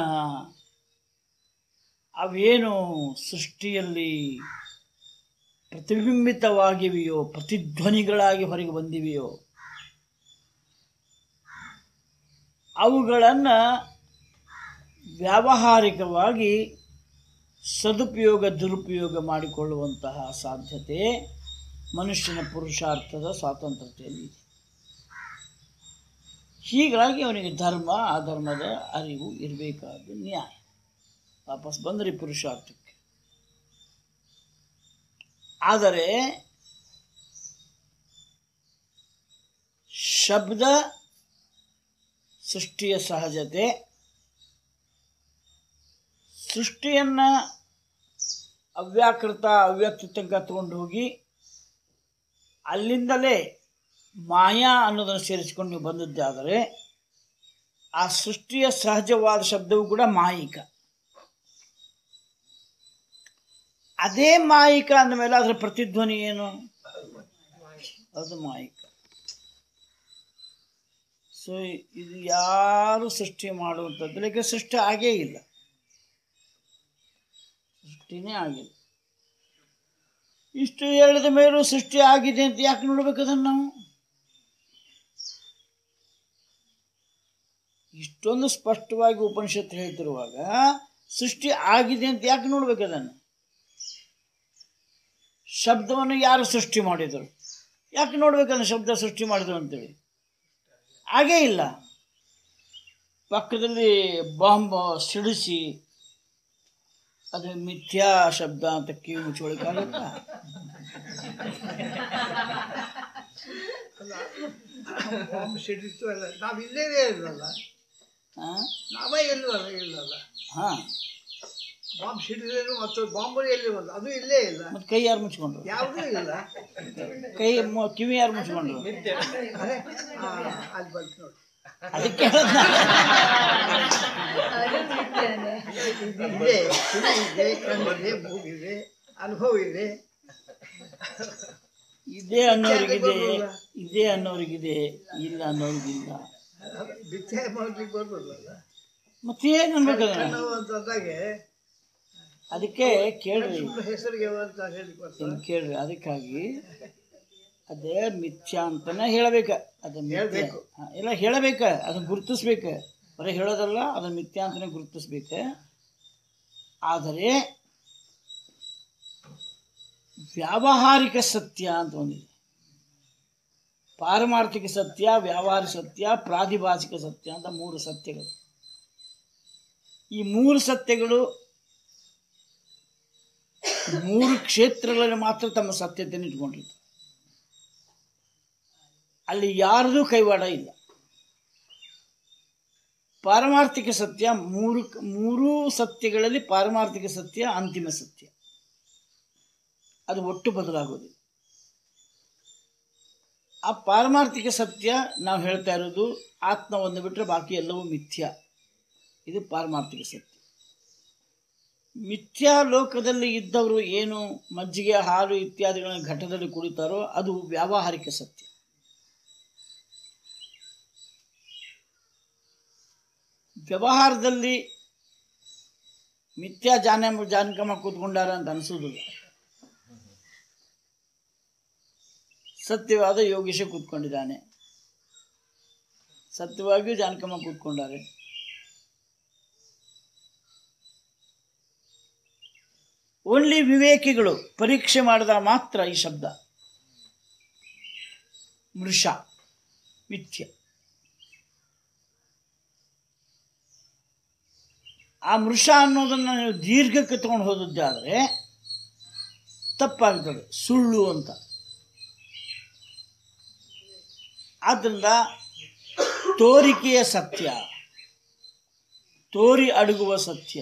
ಅವೇನು ಸೃಷ್ಟಿಯಲ್ಲಿ ಪ್ರತಿಬಿಂಬಿತವಾಗಿವೆಯೋ ಪ್ರತಿಧ್ವನಿಗಳಾಗಿ ಹೊರಗೆ ಬಂದಿವೆಯೋ ಅವುಗಳನ್ನು ವ್ಯಾವಹಾರಿಕವಾಗಿ ಸದುಪಯೋಗ ದುರುಪಯೋಗ ಮಾಡಿಕೊಳ್ಳುವಂತಹ ಸಾಧ್ಯತೆ ಮನುಷ್ಯನ ಪುರುಷಾರ್ಥದ ಸ್ವಾತಂತ್ರ್ಯತೆಯಲ್ಲಿ ಇದೆ ಹೀಗಾಗಿ ಅವನಿಗೆ ಧರ್ಮ ಅಧರ್ಮದ ಅರಿವು ಇರಬೇಕಾದ ನ್ಯಾಯ ವಾಪಸ್ ಬಂದ್ರಿ ಪುರುಷಾರ್ಥಕ್ಕೆ ಆದರೆ ಶಬ್ದ ಸೃಷ್ಟಿಯ ಸಹಜತೆ ಸೃಷ್ಟಿಯನ್ನ ಅವ್ಯಾಕೃತ ಅವ್ಯಕ್ತ ತನಕ ತಗೊಂಡು ಹೋಗಿ ಅಲ್ಲಿಂದಲೇ ಮಾಯಾ ಅನ್ನೋದನ್ನು ಸೇರಿಸಿಕೊಂಡು ನೀವು ಬಂದದ್ದಾದರೆ ಆ ಸೃಷ್ಟಿಯ ಸಹಜವಾದ ಶಬ್ದವು ಕೂಡ ಮಾಯಿಕ ಅದೇ ಮಾಯಿಕ ಅಂದಮೇಲೆ ಅದರ ಪ್ರತಿಧ್ವನಿ ಏನು ಅದು ಮಾಯಿಕ ಸೊ ಇದು ಯಾರು ಸೃಷ್ಟಿ ಮಾಡುವಂಥದ್ದು ಯಾಕೆ ಸೃಷ್ಟಿ ಆಗೇ ಇಲ್ಲ ಸೃಷ್ಟಿನೇ ಆಗಿಲ್ಲ ಇಷ್ಟು ಹೇಳಿದ ಮೇಲೂ ಸೃಷ್ಟಿ ಆಗಿದೆ ಅಂತ ಯಾಕೆ ನೋಡ್ಬೇಕು ಅದನ್ನು ನಾವು ಇಷ್ಟೊಂದು ಸ್ಪಷ್ಟವಾಗಿ ಉಪನಿಷತ್ತು ಹೇಳ್ತಿರುವಾಗ ಸೃಷ್ಟಿ ಆಗಿದೆ ಅಂತ ಯಾಕೆ ನೋಡ್ಬೇಕು ಅದನ್ನು ಶಬ್ದವನ್ನು ಯಾರು ಸೃಷ್ಟಿ ಮಾಡಿದರು ಯಾಕೆ ನೋಡ್ಬೇಕಂದ್ರೆ ಶಬ್ದ ಸೃಷ್ಟಿ ಮಾಡಿದ್ರು ಅಂತೇಳಿ ಹಾಗೇ ಇಲ್ಲ ಪಕ್ಕದಲ್ಲಿ ಬಾಂಬ್ ಸಿಡಿಸಿ ಅದು ಮಿಥ್ಯಾ ಶಬ್ದ ಅಂತ ಕಿವಿ ಮುಚ್ಕೊಳಿಕ್ಕಾಗತ್ತಾ ಬಾಂಬ್ ಸಿಡಿತು ಅಲ್ಲ ನಾವು ಇಲ್ಲೇ ಇಲ್ಲಲ್ಲ ಹಾ ನಾವೇ ಇಲ್ವಲ್ಲ ಇಲ್ಲಲ್ಲ ಹಾ ಬಾಂಬ್ ಸಿಡಿದ್ರು ಮತ್ತು ಬಾಂಬು ಎಲ್ಲಿವಲ್ಲ ಅದು ಇಲ್ಲೇ ಇಲ್ಲ ಮತ್ತೆ ಕೈ ಯಾರು ಮುಚ್ಕೊಂಡ್ರು ಯಾವುದೂ ಇಲ್ಲ ಕೈ ಮು- ಕಿವಿ ಯಾರು ಮುಚ್ಕೊಂಡ್ರು ಅದೇ ಹಾ, ಅಲ್ಲಿ ಬಂತು ನೋಡಿ ಅದಕ್ಕೆ ಹೇಳ್ದೆ ನಾನು. ಇದು ಇದೆ ಕಿವಿ ಇದೆ ಕಣ್ಣಿದೆ ಮೂಗಿದೆ ಅನುಭವ ಇದೆ ಇದೆ ಅನ್ನೋರಿಗಿದೆ ಇದೆ ಅನ್ನೋರಿಗಿದೆ ಇಲ್ಲ ಅನ್ನೋರಿಗಿಲ್ಲ ಬಿಚ್ಚೆ ಮಾಡ್ಲಿಕ್ಕೆ ಬರ್ಬೋದಲ್ಲ ಮತ್ತೇನು ಅನ್ಬೇಕು ಅದನ್ನ? ಕಣ್ಣು ಅಂತಂದಾಗೆ ಅದಕ್ಕೆ ಕೇಳ್ರಿ ಸುಮ್ಮನೆ ಹೆಸರಿಗೆ ಅಂತ ಹೇಳಿ ಬರ್ತಾರೆ ಇಲ್ಲಿ ಕೇಳ್ರಿ ಅದಕ್ಕಾಗಿ ಅದೇ ಮಿಥ್ಯಾ ಅಂತಾನೆ ಹೇಳಬೇಕ ಅದು ಮಿಥ್ಯ ಹೇಳ್ಬೇಕು. ಹಾ, ಇಲ್ಲ ಹೇಳಬೇಕ ಅದನ್ನ ಗುರುತಿಸ್ಬೇಕ ಬರೀ ಹೇಳೋದಲ್ಲ ಅದನ್ನ ಮಿಥ್ಯಾ ಅಂತಾನೆ ಗುರುತಿಸ್ಬೇಕ ಆದರೆ ವ್ಯಾವಹಾರಿಕ ಸತ್ಯ ಅಂತ ಒಂದಿದೆ ಪಾರಮಾರ್ಥಿಕ ಸತ್ಯ ವ್ಯಾವಹಾರಿಕ ಸತ್ಯ ಪ್ರಾತಿಭಾಸಿಕ ಸತ್ಯ ಅಂತ ಮೂರು ಸತ್ಯಗಳು ಈ ಮೂರು ಸತ್ಯಗಳು ಮೂರು ಕ್ಷೇತ್ರಗಳಲ್ಲಿ ಮಾತ್ರ ತಮ್ಮ ಸತ್ಯತೆಯನ್ನು ಇಟ್ಕೊಂಡಿರ್ತಾರೆ ಅಲ್ಲಿ ಯಾರದೂ ಕೈವಾಡ ಇಲ್ಲ ಪಾರಮಾರ್ಥಿಕ ಸತ್ಯ ಮೂರು ಮೂರೂ ಸತ್ಯಗಳಲ್ಲಿ ಪಾರಮಾರ್ಥಿಕ ಸತ್ಯ ಅಂತಿಮ ಸತ್ಯ ಅದು ಒಟ್ಟು ಬದಲಾಗೋದಿಲ್ಲ ಆ ಪಾರಮಾರ್ಥಿಕ ಸತ್ಯ ನಾವು ಹೇಳ್ತಾ ಇರೋದು ಆತ್ಮವನ್ನು ಬಿಟ್ಟರೆ ಬಾಕಿ ಎಲ್ಲವೂ ಮಿಥ್ಯ ಇದು ಪಾರಮಾರ್ಥಿಕ ಸತ್ಯ ಮಿಥ್ಯಾ ಲೋಕದಲ್ಲಿ ಇದ್ದವರು ಏನು ಮಜ್ಜಿಗೆ ಹಾಲು ಇತ್ಯಾದಿಗಳನ್ನು ಘಟ್ಟದಲ್ಲಿ ಕುಡಿತಾರೋ ಅದು ವ್ಯಾವಹಾರಿಕ ಸತ್ಯ ವ್ಯವಹಾರದಲ್ಲಿ ಮಿಥ್ಯಾ ಜಾನ ಜಾನಕಮ್ಮ ಕೂತ್ಕೊಂಡಾರ ಅಂತ ಅನಿಸೋದಿಲ್ಲ ಸತ್ಯವಾದ ಯೋಗೀಶ ಕೂತ್ಕೊಂಡಿದ್ದಾನೆ ಸತ್ಯವಾಗಿಯೂ ಜಾನಕಮ್ಮ ಕೂತ್ಕೊಂಡಾರೆ ಓನ್ಲಿ ವಿವೇಕಿಗಳು ಪರೀಕ್ಷೆ ಮಾಡಿದಾಗ ಮಾತ್ರ ಈ ಶಬ್ದ ಮೃಷ ಮಿಥ್ಯ ಆ ಮೃಷ ಅನ್ನೋದನ್ನು ನೀವು ದೀರ್ಘಕ್ಕೆ ತಗೊಂಡು ಹೋದದ್ದಾದರೆ ತಪ್ಪಾಗ್ತದೆ ಸುಳ್ಳು ಅಂತ ಆದ್ದರಿಂದ ತೋರಿಕೆಯ ಸತ್ಯ ತೋರಿ ಅಡಗುವ ಸತ್ಯ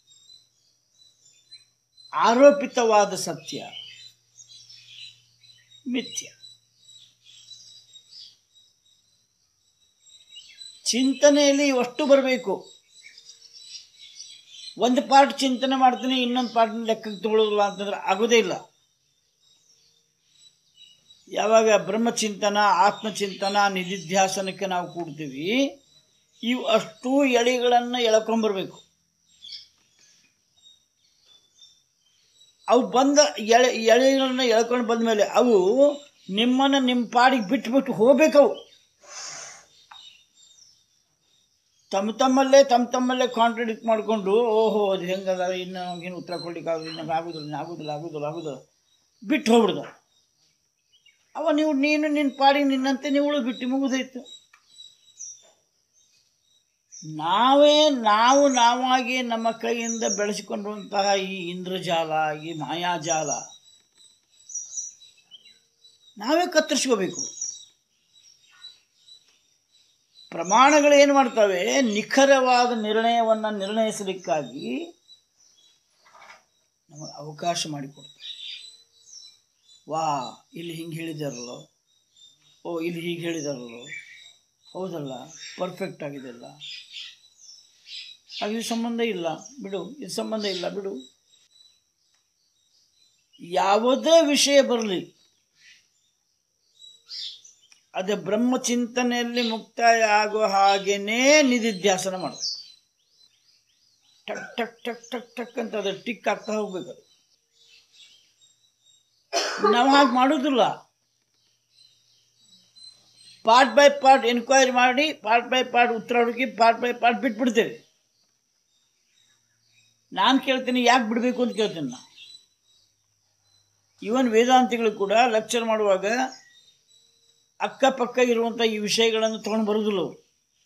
ಆರೋಪಿತವಾದ ಸತ್ಯ ಮಿಥ್ಯ ಚಿಂತನೆಯಲ್ಲಿ ಇವಷ್ಟು ಬರಬೇಕು ಒಂದು ಪಾರ್ಟ್ ಚಿಂತನೆ ಮಾಡ್ತೀನಿ ಇನ್ನೊಂದು ಪಾರ್ಟ್ ಲೆಕ್ಕಕ್ಕೆ ತಗೊಳ್ಳೋದಿಲ್ಲ ಅಂತಂದ್ರೆ ಆಗೋದೇ ಇಲ್ಲ ಯಾವಾಗ ಬ್ರಹ್ಮಚಿಂತನ ಆತ್ಮಚಿಂತನ ನಿಧಿಧ್ಯಾಸನಕ್ಕೆ ನಾವು ಕೂಡ್ತೀವಿ ಇವು ಅಷ್ಟು ಎಳೆಗಳನ್ನು ಎಳ್ಕೊಂಬರ್ಬೇಕು ಅವು ಬಂದ ಎಳೆ ಎಳೆಗಳನ್ನ ಎಳ್ಕೊಂಡು ಬಂದ ಮೇಲೆ ಅವು ನಿಮ್ಮನ್ನು ನಿಮ್ಮ ಪಾಡಿಗೆ ಬಿಟ್ಟು ಬಿಟ್ಟು ಹೋಗ್ಬೇಕವು ತಮ್ಮ ತಮ್ಮಲ್ಲೇ ತಮ್ಮ ತಮ್ಮಲ್ಲೇ ಕಾಂಟ್ರಡಿಕ್ಟ್ ಮಾಡಿಕೊಂಡು ಓಹೋ ಅದು ಹೆಂಗದ ಇನ್ನು ನಮಗೇನು ಉತ್ತರ ಕೊಡ್ಲಿಕ್ಕೆ ಆಗೋದು ನಂಗೆ ಆಗೋದಿಲ್ಲ ಆಗೋದಿಲ್ಲ ಆಗೋದಿಲ್ಲ ಆಗೋದಿಲ್ಲ ಬಿಟ್ಟು ಹೋಗ್ಬಿಡ್ದ ಅವ ನೀವು ನೀನು ನಿನ್ನ ಪಾಡಿಗೆ ನಿನ್ನಂತೆ ನೀವು ಬಿಟ್ಟು ಮುಗಿದೋಯ್ತು ನಾವೇ ನಾವು ನಾವಾಗಿ ನಮ್ಮ ಕೈಯಿಂದ ಬೆಳೆಸಿಕೊಂಡಂತಹ ಈ ಇಂದ್ರಜಾಲ ಈ ಮಾಯಾಜಾಲ ನಾವೇ ಕತ್ತರಿಸ್ಕೋಬೇಕು ಪ್ರಮಾಣಗಳು ಏನು ಮಾಡ್ತವೆ ನಿಖರವಾದ ನಿರ್ಣಯವನ್ನು ನಿರ್ಣಯಿಸಲಿಕ್ಕಾಗಿ ನಮಗೆ ಅವಕಾಶ ಮಾಡಿಕೊಡ್ತವೆ ವಾ ಇಲ್ಲಿ ಹಿಂಗೆ ಹೇಳಿದಾರಲ್ಲೋ ಓ ಇಲ್ಲಿ ಹೀಗೆ ಹೇಳಿದಾರಲ್ಲೋ ಹೌದಲ್ಲ ಪರ್ಫೆಕ್ಟ್ ಆಗಿದೆಲ್ಲ ಹಾಗೆ ಇದು ಸಂಬಂಧ ಇಲ್ಲ ಬಿಡು ಇದು ಸಂಬಂಧ ಇಲ್ಲ ಬಿಡು ಯಾವುದೇ ವಿಷಯ ಬರಲಿ ಅದೇ ಬ್ರಹ್ಮಚಿಂತನೆಯಲ್ಲಿ ಮುಕ್ತಾಯ ಆಗೋ ಹಾಗೇನೇ ನಿಧಿಧ್ಯಾಸನ ಮಾಡಬೇಕು ಟಕ್ ಟಕ್ ಟಕ್ ಟಕ್ ಟಕ್ ಅಂತ ಅದು ಟಿಕ್ ಆಗ್ತಾ ಹೋಗ್ಬೇಕು ಅದು. ನಾವು ಹಾಗೆ ಮಾಡೋದಿಲ್ಲ ಪಾರ್ಟ್ ಬೈ ಪಾರ್ಟ್ ಎನ್ಕ್ವೈರಿ ಮಾಡಿ ಪಾರ್ಟ್ ಬೈ ಪಾರ್ಟ್ ಉತ್ತರ ಹುಡುಕಿ ಪಾರ್ಟ್ ಬೈ ಪಾರ್ಟ್ ಬಿಟ್ಬಿಡ್ತೇವೆ ನಾನು ಕೇಳ್ತೀನಿ ಯಾಕೆ ಬಿಡಬೇಕು ಅಂತ ಕೇಳ್ತೀನಿ ನಾ ಇವನ್ ವೇದಾಂತಿಗಳು ಕೂಡ ಲೆಕ್ಚರ್ ಮಾಡುವಾಗ ಅಕ್ಕಪಕ್ಕ ಇರುವಂಥ ಈ ವಿಷಯಗಳನ್ನು ತೊಗೊಂಡು ಬರೋದಿಲ್ಲ ಅವರು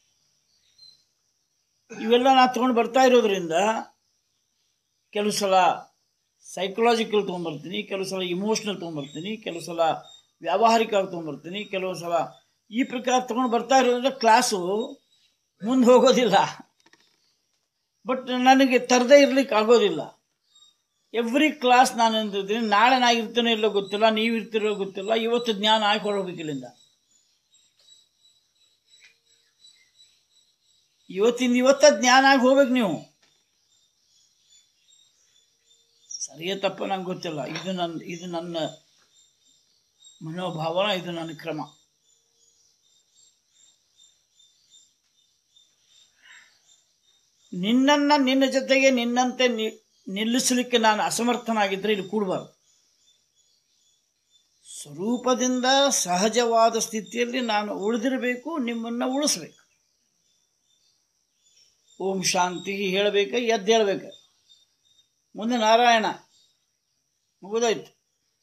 ಇವೆಲ್ಲ ನಾ ತೊಗೊಂಡು ಬರ್ತಾ ಇರೋದ್ರಿಂದ ಕೆಲವು ಸಲ ಸೈಕಲಾಜಿಕಲ್ ತೊಗೊಂಬರ್ತೀನಿ ಕೆಲವು ಸಲ ಇಮೋಷ್ನಲ್ ತೊಗೊಂಬರ್ತೀನಿ ಕೆಲವು ಸಲ ವ್ಯಾವಹಾರಿಕವಾಗಿ ತೊಗೊಂಬರ್ತೀನಿ ಕೆಲವು ಸಲ ಈ ಪ್ರಕಾರ ತಗೊಂಡು ಬರ್ತಾ ಇರೋದ್ರಿಂದ ಕ್ಲಾಸು ಮುಂದೆ ಹೋಗೋದಿಲ್ಲ ಬಟ್ ನನಗೆ ತರದೇ ಇರ್ಲಿಕ್ಕೆ ಆಗೋದಿಲ್ಲ ಎವ್ರಿ ಕ್ಲಾಸ್ ನಾನು ಅಂದಿದ್ದೀನಿ ನಾಳೆ ನಾ ಇರ್ತೀನೋ ಇಲ್ಲೋ ಗೊತ್ತಿಲ್ಲ ನೀವು ಇರ್ತಿರೋ ಗೊತ್ತಿಲ್ಲ ಇವತ್ತು ಜ್ಞಾನ ಆಗಿ ಹೊರಡ್ಬೇಕು ಇಲ್ಲಿಂದ ಇವತ್ತಿಂದ ಇವತ್ತ ಜ್ಞಾನ ಆಗಿ ಹೋಗ್ಬೇಕು ನೀವು ಸರಿಯೇ ತಪ್ಪ ನಂಗೆ ಗೊತ್ತಿಲ್ಲ ಇದು ನನ್ನ ಇದು ನನ್ನ ಮನೋಭಾವನ ಇದು ನನ್ನ ಕ್ರಮ ನಿನ್ನನ್ನ ನಿನ್ನ ಜೊತೆಗೆ ನಿನ್ನಂತೆ ನಿ- ನಿಲ್ಲಿಸಲಿಕ್ಕೆ ನಾನು ಅಸಮರ್ಥನಾಗಿದ್ದರೆ ಇಲ್ಲಿ ಕೂಡಬಾರ್ದು ಸ್ವರೂಪದಿಂದ ಸಹಜವಾದ ಸ್ಥಿತಿಯಲ್ಲಿ ನಾನು ಉಳಿದಿರಬೇಕು ನಿಮ್ಮನ್ನು ಉಳಿಸ್ಬೇಕು ಓಂ ಶಾಂತಿ ಹೇಳಬೇಕು ಎದ್ದು ಹೇಳ್ಬೇಕು ಮುಂದೆ ನಾರಾಯಣ ಮುಗಿದೋಯ್ತು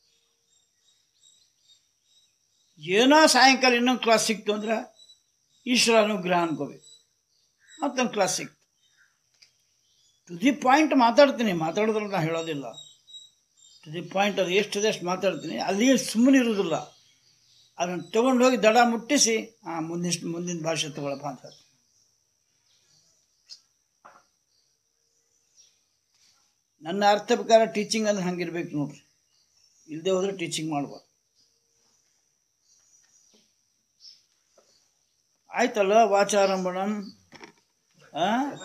ಏನೋ ಸಾಯಂಕಾಲ ಇನ್ನೊಂದು ಕ್ಲಾಸ್ ಸಿಕ್ತು ಅಂದ್ರೆ ಈಶ್ವರ ಅನುಗ್ರಹ ಅನ್ಕೋಬೇಕು ಮತ್ತೊಂದು ಕ್ಲಾಸ್ ಸಿಕ್ತು ಟು ದಿ ಪಾಯಿಂಟ್ ಮಾತಾಡ್ತೀನಿ ಮಾತಾಡಿದ್ರೆ ನಾನು ಹೇಳೋದಿಲ್ಲ ಟು ದಿ ಪಾಯಿಂಟ್ ಅದು ಎಷ್ಟಿದೆ ಅಷ್ಟು ಮಾತಾಡ್ತೀನಿ ಅಲ್ಲಿ ಸುಮ್ಮನೆ ಇರೋದಿಲ್ಲ ಅದನ್ನು ತಗೊಂಡು ಹೋಗಿ ದಡ ಮುಟ್ಟಿಸಿ ಹಾಂ ಮುಂದಿನ ಮುಂದಿನ ಭಾಷೆ ತಗೊಳಪ್ಪ ಅಂತ ಹೇಳ್ತೀನಿ. ನನ್ನ ಅರ್ಥ ಪ್ರಕಾರ ಟೀಚಿಂಗ್ ಅಂದ್ರೆ ಹಂಗಿರ್ಬೇಕು ನೋಡ್ರಿ ಇಲ್ಲದೆ ಹೋದ್ರೆ ಟೀಚಿಂಗ್ ಮಾಡ್ಬಾರ್ದು ಆಯ್ತಲ್ಲ ವಾಚಾರಂಭಣಂ ಆ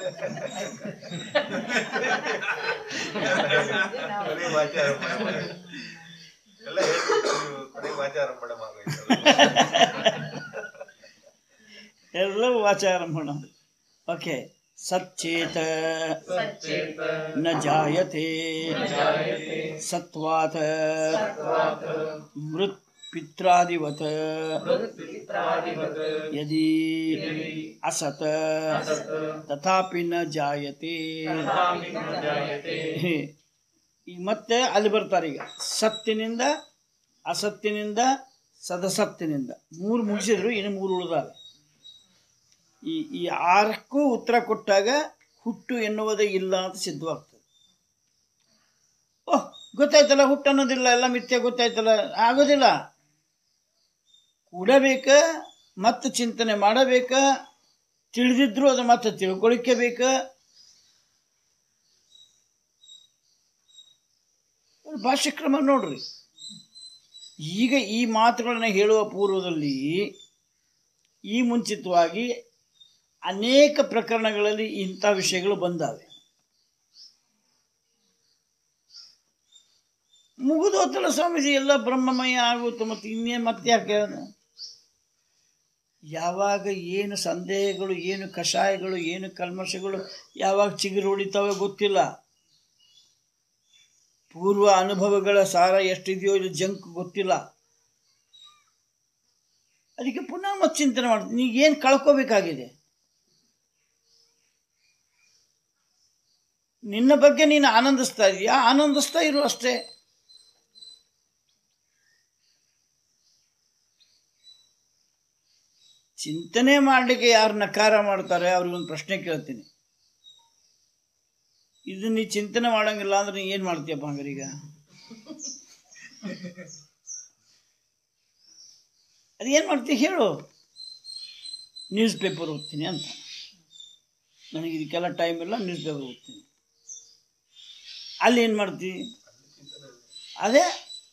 ಕೊನೆ ವಾಚಾರಂಭಣ ಮಾಡಿ. ಎಲ್ಲ ಹೇಳ್ಬಿಟ್ಟು ನೀವು ಕೊನೆ ವಾಚಾರಂಭಣ ಮಾಡ್ಬೇಕು. ಎಲ್ಲವೂ ವಾಚಾರಂಭಣ ಓಕೆ ಸಚ್ಚೇತ ಸಚ್ಚೇತ ನ ಜಾಯತೆ ಜಾಯತೆ ಸತ್ವಾತ್ ಸತ್ವಾತ್ ಮೃತ್ ಪಿತ್ರಾದಿವತ್ ಮೃತ್ಪಿತ್ರಾದಿವತ್ ಯದಿ ಯದಿ ಅಸತ್ ಅಸತ್ ತಥಾಪಿ ನ ಜಾಯತೆ ತಥಾಪಿ ನ ಜಾಯತೆ ಹೇ. ಈಗ ಮತ್ತೆ ಅಲ್ಲಿ ಬರ್ತಾರೆ ಈಗ ಸತ್ತಿನಿಂದ ಅಸತ್ತಿನಿಂದ ಸದಸತ್ತಿನಿಂದ ಮೂರು ಮುಗಿಸಿದ್ರು ಇನ್ನು ಮೂರು ಉಳಿದಾವೆ ಈ ಈ ಆರಕ್ಕೂ ಉತ್ತರ ಕೊಟ್ಟಾಗ ಹುಟ್ಟು ಎನ್ನುವುದೇ ಇಲ್ಲ ಅಂತ ಸಿದ್ಧವಾಗ್ತದೆ ಓಹ್ ಗೊತ್ತಾಯ್ತಲ್ಲ ಹುಟ್ಟು ಅನ್ನೋದಿಲ್ಲ ಎಲ್ಲ ಮಿಥ್ಯ ಗೊತ್ತಾಯ್ತಲ್ಲ ಆಗೋದಿಲ್ಲ ಕೂಡಬೇಕ ಮತ್ತೆ ಚಿಂತನೆ ಮಾಡಬೇಕ ತಿಳಿದಿದ್ರು ಅದು ಮತ್ತೆ ತಿಳ್ಕೊಳಿಕ್ಕೆ ಬೇಕ ಭಾಷ್ಯಕ್ರಮ ನೋಡ್ರಿ ಈಗ ಈ ಮಾತುಗಳನ್ನ ಹೇಳುವ ಪೂರ್ವದಲ್ಲಿ ಈ ಮುಂಚಿತವಾಗಿ ಅನೇಕ ಪ್ರಕರಣಗಳಲ್ಲಿ ಇಂಥ ವಿಷಯಗಳು ಬಂದಾವೆ ಮುಗಿದೋತಲ್ಲ ಸ್ವಾಮೀಜಿ ಎಲ್ಲ ಬ್ರಹ್ಮಮಯ ಆಗುತ್ತೆ ಮತ್ತೆ ಇನ್ನೇನು ಮತ್ತೆ ಯಾಕೆ ಯಾವಾಗ ಏನು ಸಂದೇಹಗಳು ಏನು ಕಷಾಯಗಳು ಏನು ಕಲ್ಮಶಗಳು ಯಾವಾಗ ಚಿಗುರು ಹೊಡಿತಾವೆ ಗೊತ್ತಿಲ್ಲ ಪೂರ್ವ ಅನುಭವಗಳ ಸಾರ ಎಷ್ಟಿದೆಯೋ ಇದು ಜಂಕ್ ಗೊತ್ತಿಲ್ಲ ಅದಕ್ಕೆ ಪುನಃ ಮತ್ತೆ ಚಿಂತನೆ ಮಾಡ್ತೀನಿ ನೀ ಏನು ಕಳ್ಕೋಬೇಕಾಗಿದೆ ನಿನ್ನ ಬಗ್ಗೆ ನೀನು ಆನಂದಿಸ್ತಾ ಇದೀಯಾ ಆನಂದಿಸ್ತಾ ಇರು ಅಷ್ಟೇ ಚಿಂತನೆ ಮಾಡಲಿಕ್ಕೆ ಯಾರು ನಕಾರ ಮಾಡ್ತಾರೆ ಅವ್ರಿಗೊಂದು ಪ್ರಶ್ನೆ ಕೇಳ್ತೀನಿ ಇದು ನೀ ಚಿಂತನೆ ಮಾಡಂಗಿಲ್ಲ ಅಂದ್ರೆ ನೀ ಏನು ಮಾಡ್ತೀಯಪ್ಪ ಹಂಗಾರೀಗ ಅದೇನು ಮಾಡ್ತೀಯ ಹೇಳು ನ್ಯೂಸ್ ಪೇಪರ್ ಓದ್ತೀನಿ ಅಂತ ನನಗೆ ಇದಕ್ಕೆಲ್ಲ ಟೈಮ್ ಇಲ್ಲ ನ್ಯೂಸ್ ಪೇಪರ್ ಓದ್ತೀನಿ ಅಲ್ಲಿ ಏನು ಮಾಡ್ತಿ ಅದೇ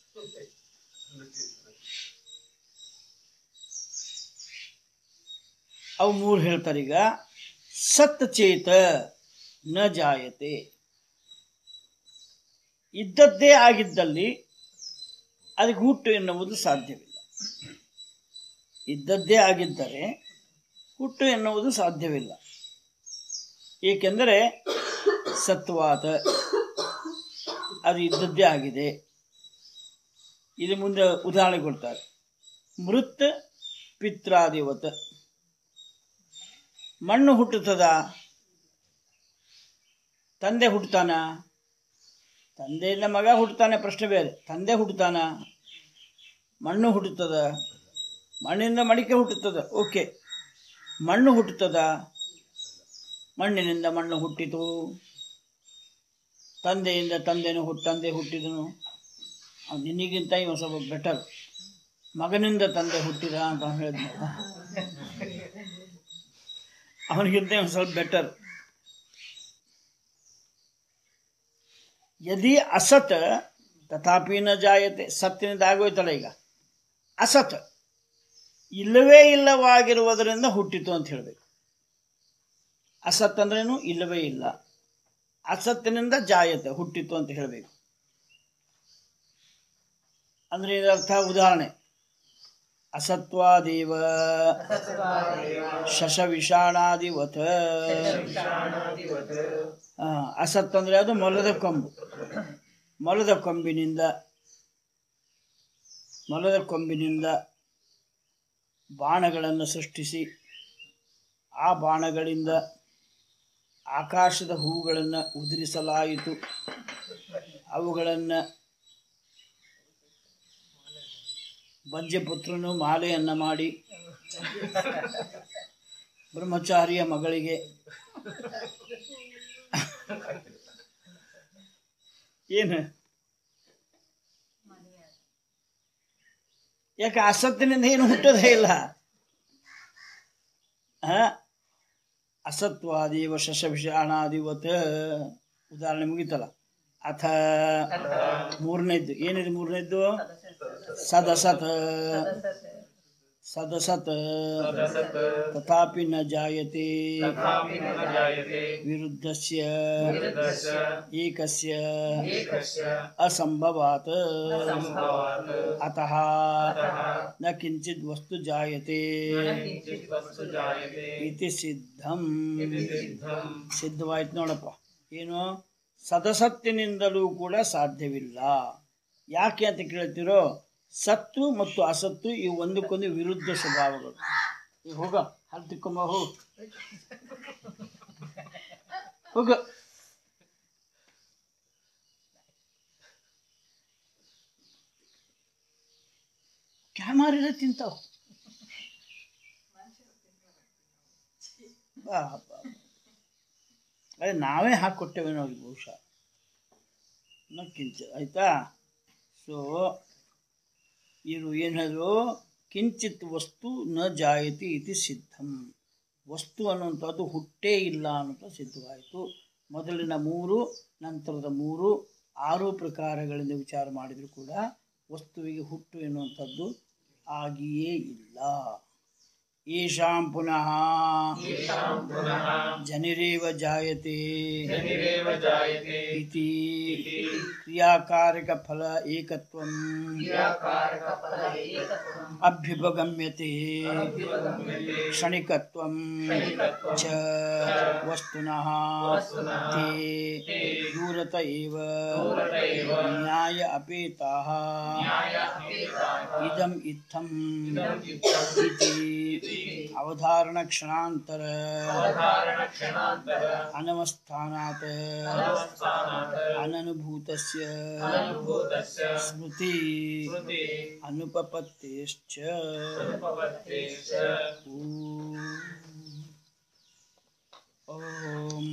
ಅವು ಮೂರು ಹೇಳ್ತಾರೆ ಈಗ ಸತ್ ಚೇತ ನ ಜಾಯತೆ ಇದ್ದದ್ದೇ ಆಗಿದ್ದಲ್ಲಿ ಅದಕ್ಕೆ ಹುಟ್ಟು ಎನ್ನುವುದು ಸಾಧ್ಯವಿಲ್ಲ ಇದ್ದದ್ದೇ ಆಗಿದ್ದರೆ ಹುಟ್ಟು ಎನ್ನುವುದು ಸಾಧ್ಯವಿಲ್ಲ ಏಕೆಂದರೆ ಸತ್ವಾತ ಅದು ಇದ್ದದ್ದೇ ಆಗಿದೆ ಇದು ಮುಂದೆ ಉದಾಹರಣೆ ಕೊಡ್ತಾರೆ ಮೃತ್ ಪಿತ್ರಾದಿವತ್ ಮಣ್ಣು ಹುಟ್ಟುತ್ತದ ತಂದೆ ಹುಟ್ಟುತ್ತಾನ ತಂದೆಯಿಂದ ಮಗ ಹುಟ್ಟುತ್ತಾನೆ ಪ್ರಶ್ನೆ ಬೇರೆ ತಂದೆ ಹುಟ್ಟುತ್ತಾನ ಮಣ್ಣು ಹುಟ್ಟುತ್ತದ ಮಣ್ಣಿನಿಂದ ಮಡಿಕೆ ಹುಟ್ಟುತ್ತದ ಓಕೆ ಮಣ್ಣು ಹುಟ್ಟುತ್ತದ ಮಣ್ಣಿನಿಂದ ಮಣ್ಣು ಹುಟ್ಟಿತು ತಂದೆಯಿಂದ ತಂದೆನೂ ಹುಟ್ಟು ತಂದೆ ಹುಟ್ಟಿದನು ಅವ್ನು ನಿನಗಿಂತ ಇವ ಸ್ವಲ್ಪ ಬೆಟರ್ ಮಗನಿಂದ ತಂದೆ ಹುಟ್ಟಿದ ಅಂತ ಅವ್ನು ಹೇಳಿದ್ನಲ್ಲ ಅವನಿಗಿಂತ ಒಂದು ಸ್ವಲ್ಪ ಬೆಟರ್ ಯದಿ ಅಸತ್ ತಥಾಪಿ ನ ಜಾಯತೆ ಸತ್ತಿನಿಂದ ಆಗೋಯ್ತಲ್ಲ ಈಗ ಅಸತ್ ಇಲ್ಲವೇ ಇಲ್ಲವಾಗಿರುವುದರಿಂದ ಹುಟ್ಟಿತು ಅಂತ ಹೇಳಬೇಕು ಅಸತ್ ಅಂದ್ರೇನು ಇಲ್ಲವೇ ಇಲ್ಲ ಅಸತ್ತಿನಿಂದ ಜಾಯತೆ ಹುಟ್ಟಿತು ಅಂತ ಹೇಳಬೇಕು ಅಂದ್ರೆ ಇದರ್ಥ ಉದಾಹರಣೆ ಅಸತ್ವಾದೇವ ಶಶವಿಷಾಣಾದಿವತ್ ಆ, ಅಸತ್ ಅಂದ್ರೆ ಅದು ಮೊಲದ ಕೊಂಬು ಮೊಲದ ಕೊಂಬಿನಿಂದ ಮೊಲದ ಕೊಂಬಿನಿಂದ ಬಾಣಗಳನ್ನು ಸೃಷ್ಟಿಸಿ ಆ ಬಾಣಗಳಿಂದ ಆಕಾಶದ ಹೂಗಳನ್ನು ಉದುರಿಸಲಾಯಿತು ಅವುಗಳನ್ನು ಭಜ್ಯಪುತ್ರನು ಮಾಲೆಯನ್ನು ಮಾಡಿ ಬ್ರಹ್ಮಚಾರಿಯ ಮಗಳಿಗೆ ಏನು ಯಾಕೆ ಅಸತ್ತಿನಿಂದ ಏನು ಹುಟ್ಟೋದೇ ಇಲ್ಲ ಆ? ಅಸತ್ವಾದಿವ ಶಶವಿಷಾಣಾದಿವತ್ ಉದಾಹರಣೆ ಮುಗೀತಲ್ಲ ಅಥ ಮೂರನೇದ್ದು ಏನಿದೆ ಮೂರನೇದ್ದು ಸದಸತ್ ಸದಸತ್ ಸದಸತ್ ತಥಾಪಿ ನ ಜಾಯತೆ ತಥಾಪಿ ನ ಜಾಯತೆ ವಿರುದ್ಧಸ್ಯ ವಿರುದ್ಧಸ್ಯ ಏಕಸ್ಯ ಏಕಸ್ಯ ಅಸಂಭವಾತ್ ಸಂಭವಾತ್ ಅತಃ ಅತಃ ನ ಕಿಂಚಿತ್ ವಸ್ತು ಜಾಯತೆ ನ ಕಿಂಚಿತ್ ವಸ್ತು ಜಾಯತೆ ಇತಿ ಸಿದ್ಧಂ ಇತಿ ಸಿದ್ಧಂ ಸಿದ್ಧವಾಯ್ತು ನೋಡಪ್ಪ ಏನು ಸದಸತ್ತಿನಿಂದಲೂ ಕೂಡ ಸಾಧ್ಯವಿಲ್ಲ ಯಾಕೆ ಅಂತ ಕೇಳ್ತಿರೋ ಸತ್ತು ಮತ್ತು ಅಸತ್ತು ಇವು ಒಂದಕ್ಕೊಂದು ವಿರುದ್ಧ ಸ್ವಭಾವಗಳು ಈಗ ಹೋಗ ಹಲ್ ತಿಕ್ಕೊಂಬ ಹೋಗು ಹೋಗ ಕ್ಯಾಮರಿಲ್ಲ ತಿಂತಾವ ಬಾ ಬಾ ಅದೇ ನಾವೇ ಹಾಕ್ಕೊಟ್ಟೇವೆ ನೋಡಿ ಬಹುಶಃ ಕಿಂಚ ಆಯ್ತಾ ಸೊ ಇರು ಏನು ಹೇಳಿದ್ರು ಕಿಂಚಿತ್ ವಸ್ತು ನ ಜಾಯತಿ ಇತಿ ಸಿದ್ಧಂ ವಸ್ತು ಅನ್ನುವಂಥದ್ದು ಹುಟ್ಟೇ ಇಲ್ಲ ಅನ್ನೋದು ಸಿದ್ಧವಾಯಿತು ಮೊದಲಿನ ಮೂರು ನಂತರದ ಮೂರು ಆರು ಪ್ರಕಾರಗಳಿಂದ ವಿಚಾರ ಮಾಡಿದರೂ ಕೂಡ ವಸ್ತುವಿಗೆ ಹುಟ್ಟು ಎನ್ನುವಂಥದ್ದು ಆಗಿಯೇ ಇಲ್ಲ ಯೇಷಾಂ ಪುನಃ ಯೇಷಾಂ ಪುನಃ ಜನಿರೇವ ಜಾಯತೆ ಜನಿರೇವ ಜಾಯತೆ ಇತಿ ಇತಿ ಕ್ರಿಯಾಕಾರಕ ಫಲ ಏಕತ್ವಂ ಕ್ರಿಯಾಕಾರಕ ಫಲ ಏಕತ್ವಂ ಅಭ್ಯುಪಗಮ್ಯತೆ ಅಭ್ಯುಪಗಮ್ಯತೆ ಕ್ಷಣಿಕತ್ವಂ ಕ್ಷಣಿಕತ್ವಂ ಚ ವಸ್ತುನಃ ವಸ್ತುನಃ ತೇ ತೇ ದೂರತ ಏವ ದೂರತ ಏವ ನ್ಯಾಯ ಅಪೇತಾಃ ನ್ಯಾಯ ಅಪೇತಾಃ ಇದಂ ಇತ್ತಂ ಇದಂ ಇತ್ತಂ ಇತಿ ಅವಧಾರಣ ಕ್ಷಣಾಂತರ ಅವಧಾರಣ ಕ್ಷಣಾಂತರ ಅನವಸ್ಥಾನಾತ್ ಅನವಸ್ಥಾನಾತ್ ಅನನುಭೂತಸ್ಯ ಅನನುಭೂತಸ್ಯ ಸ್ಮೃತಿ ಸ್ಮೃತಿ ಅನುಪಪತ್ತೇಶ್ಚ ಅನುಪಪತ್ತೇಶ್ಚ ಓಂ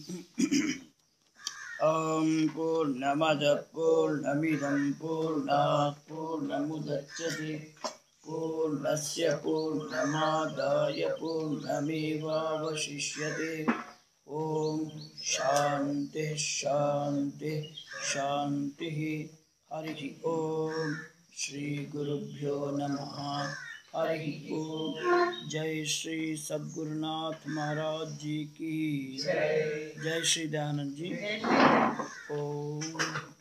ಓಂ ಪೂರ್ಣಮದ ಪೂರ್ಣಮಿದಂ ಪೂರ್ಣಾತ್ ಪೂರ್ಣಮುದಚ್ಯತೆ ಪೂರ್ಣಸ್ಯ ಪೂರ್ಣಮಾದಾಯ ಪೂರ್ಣಮೇವಾವಶಿಷ್ಯತೆ ಓಂ ಶಾಂತಿ ಶಾಂತಿ ಶಾಂತಿ ಹರಿ ಓಂ ಶ್ರೀ ಗುರುಭ್ಯೋ ನಮಃ हरि ओम जय श्री सद्गुरुनाथ महाराज जी की जय श्री दयानंद जी ओम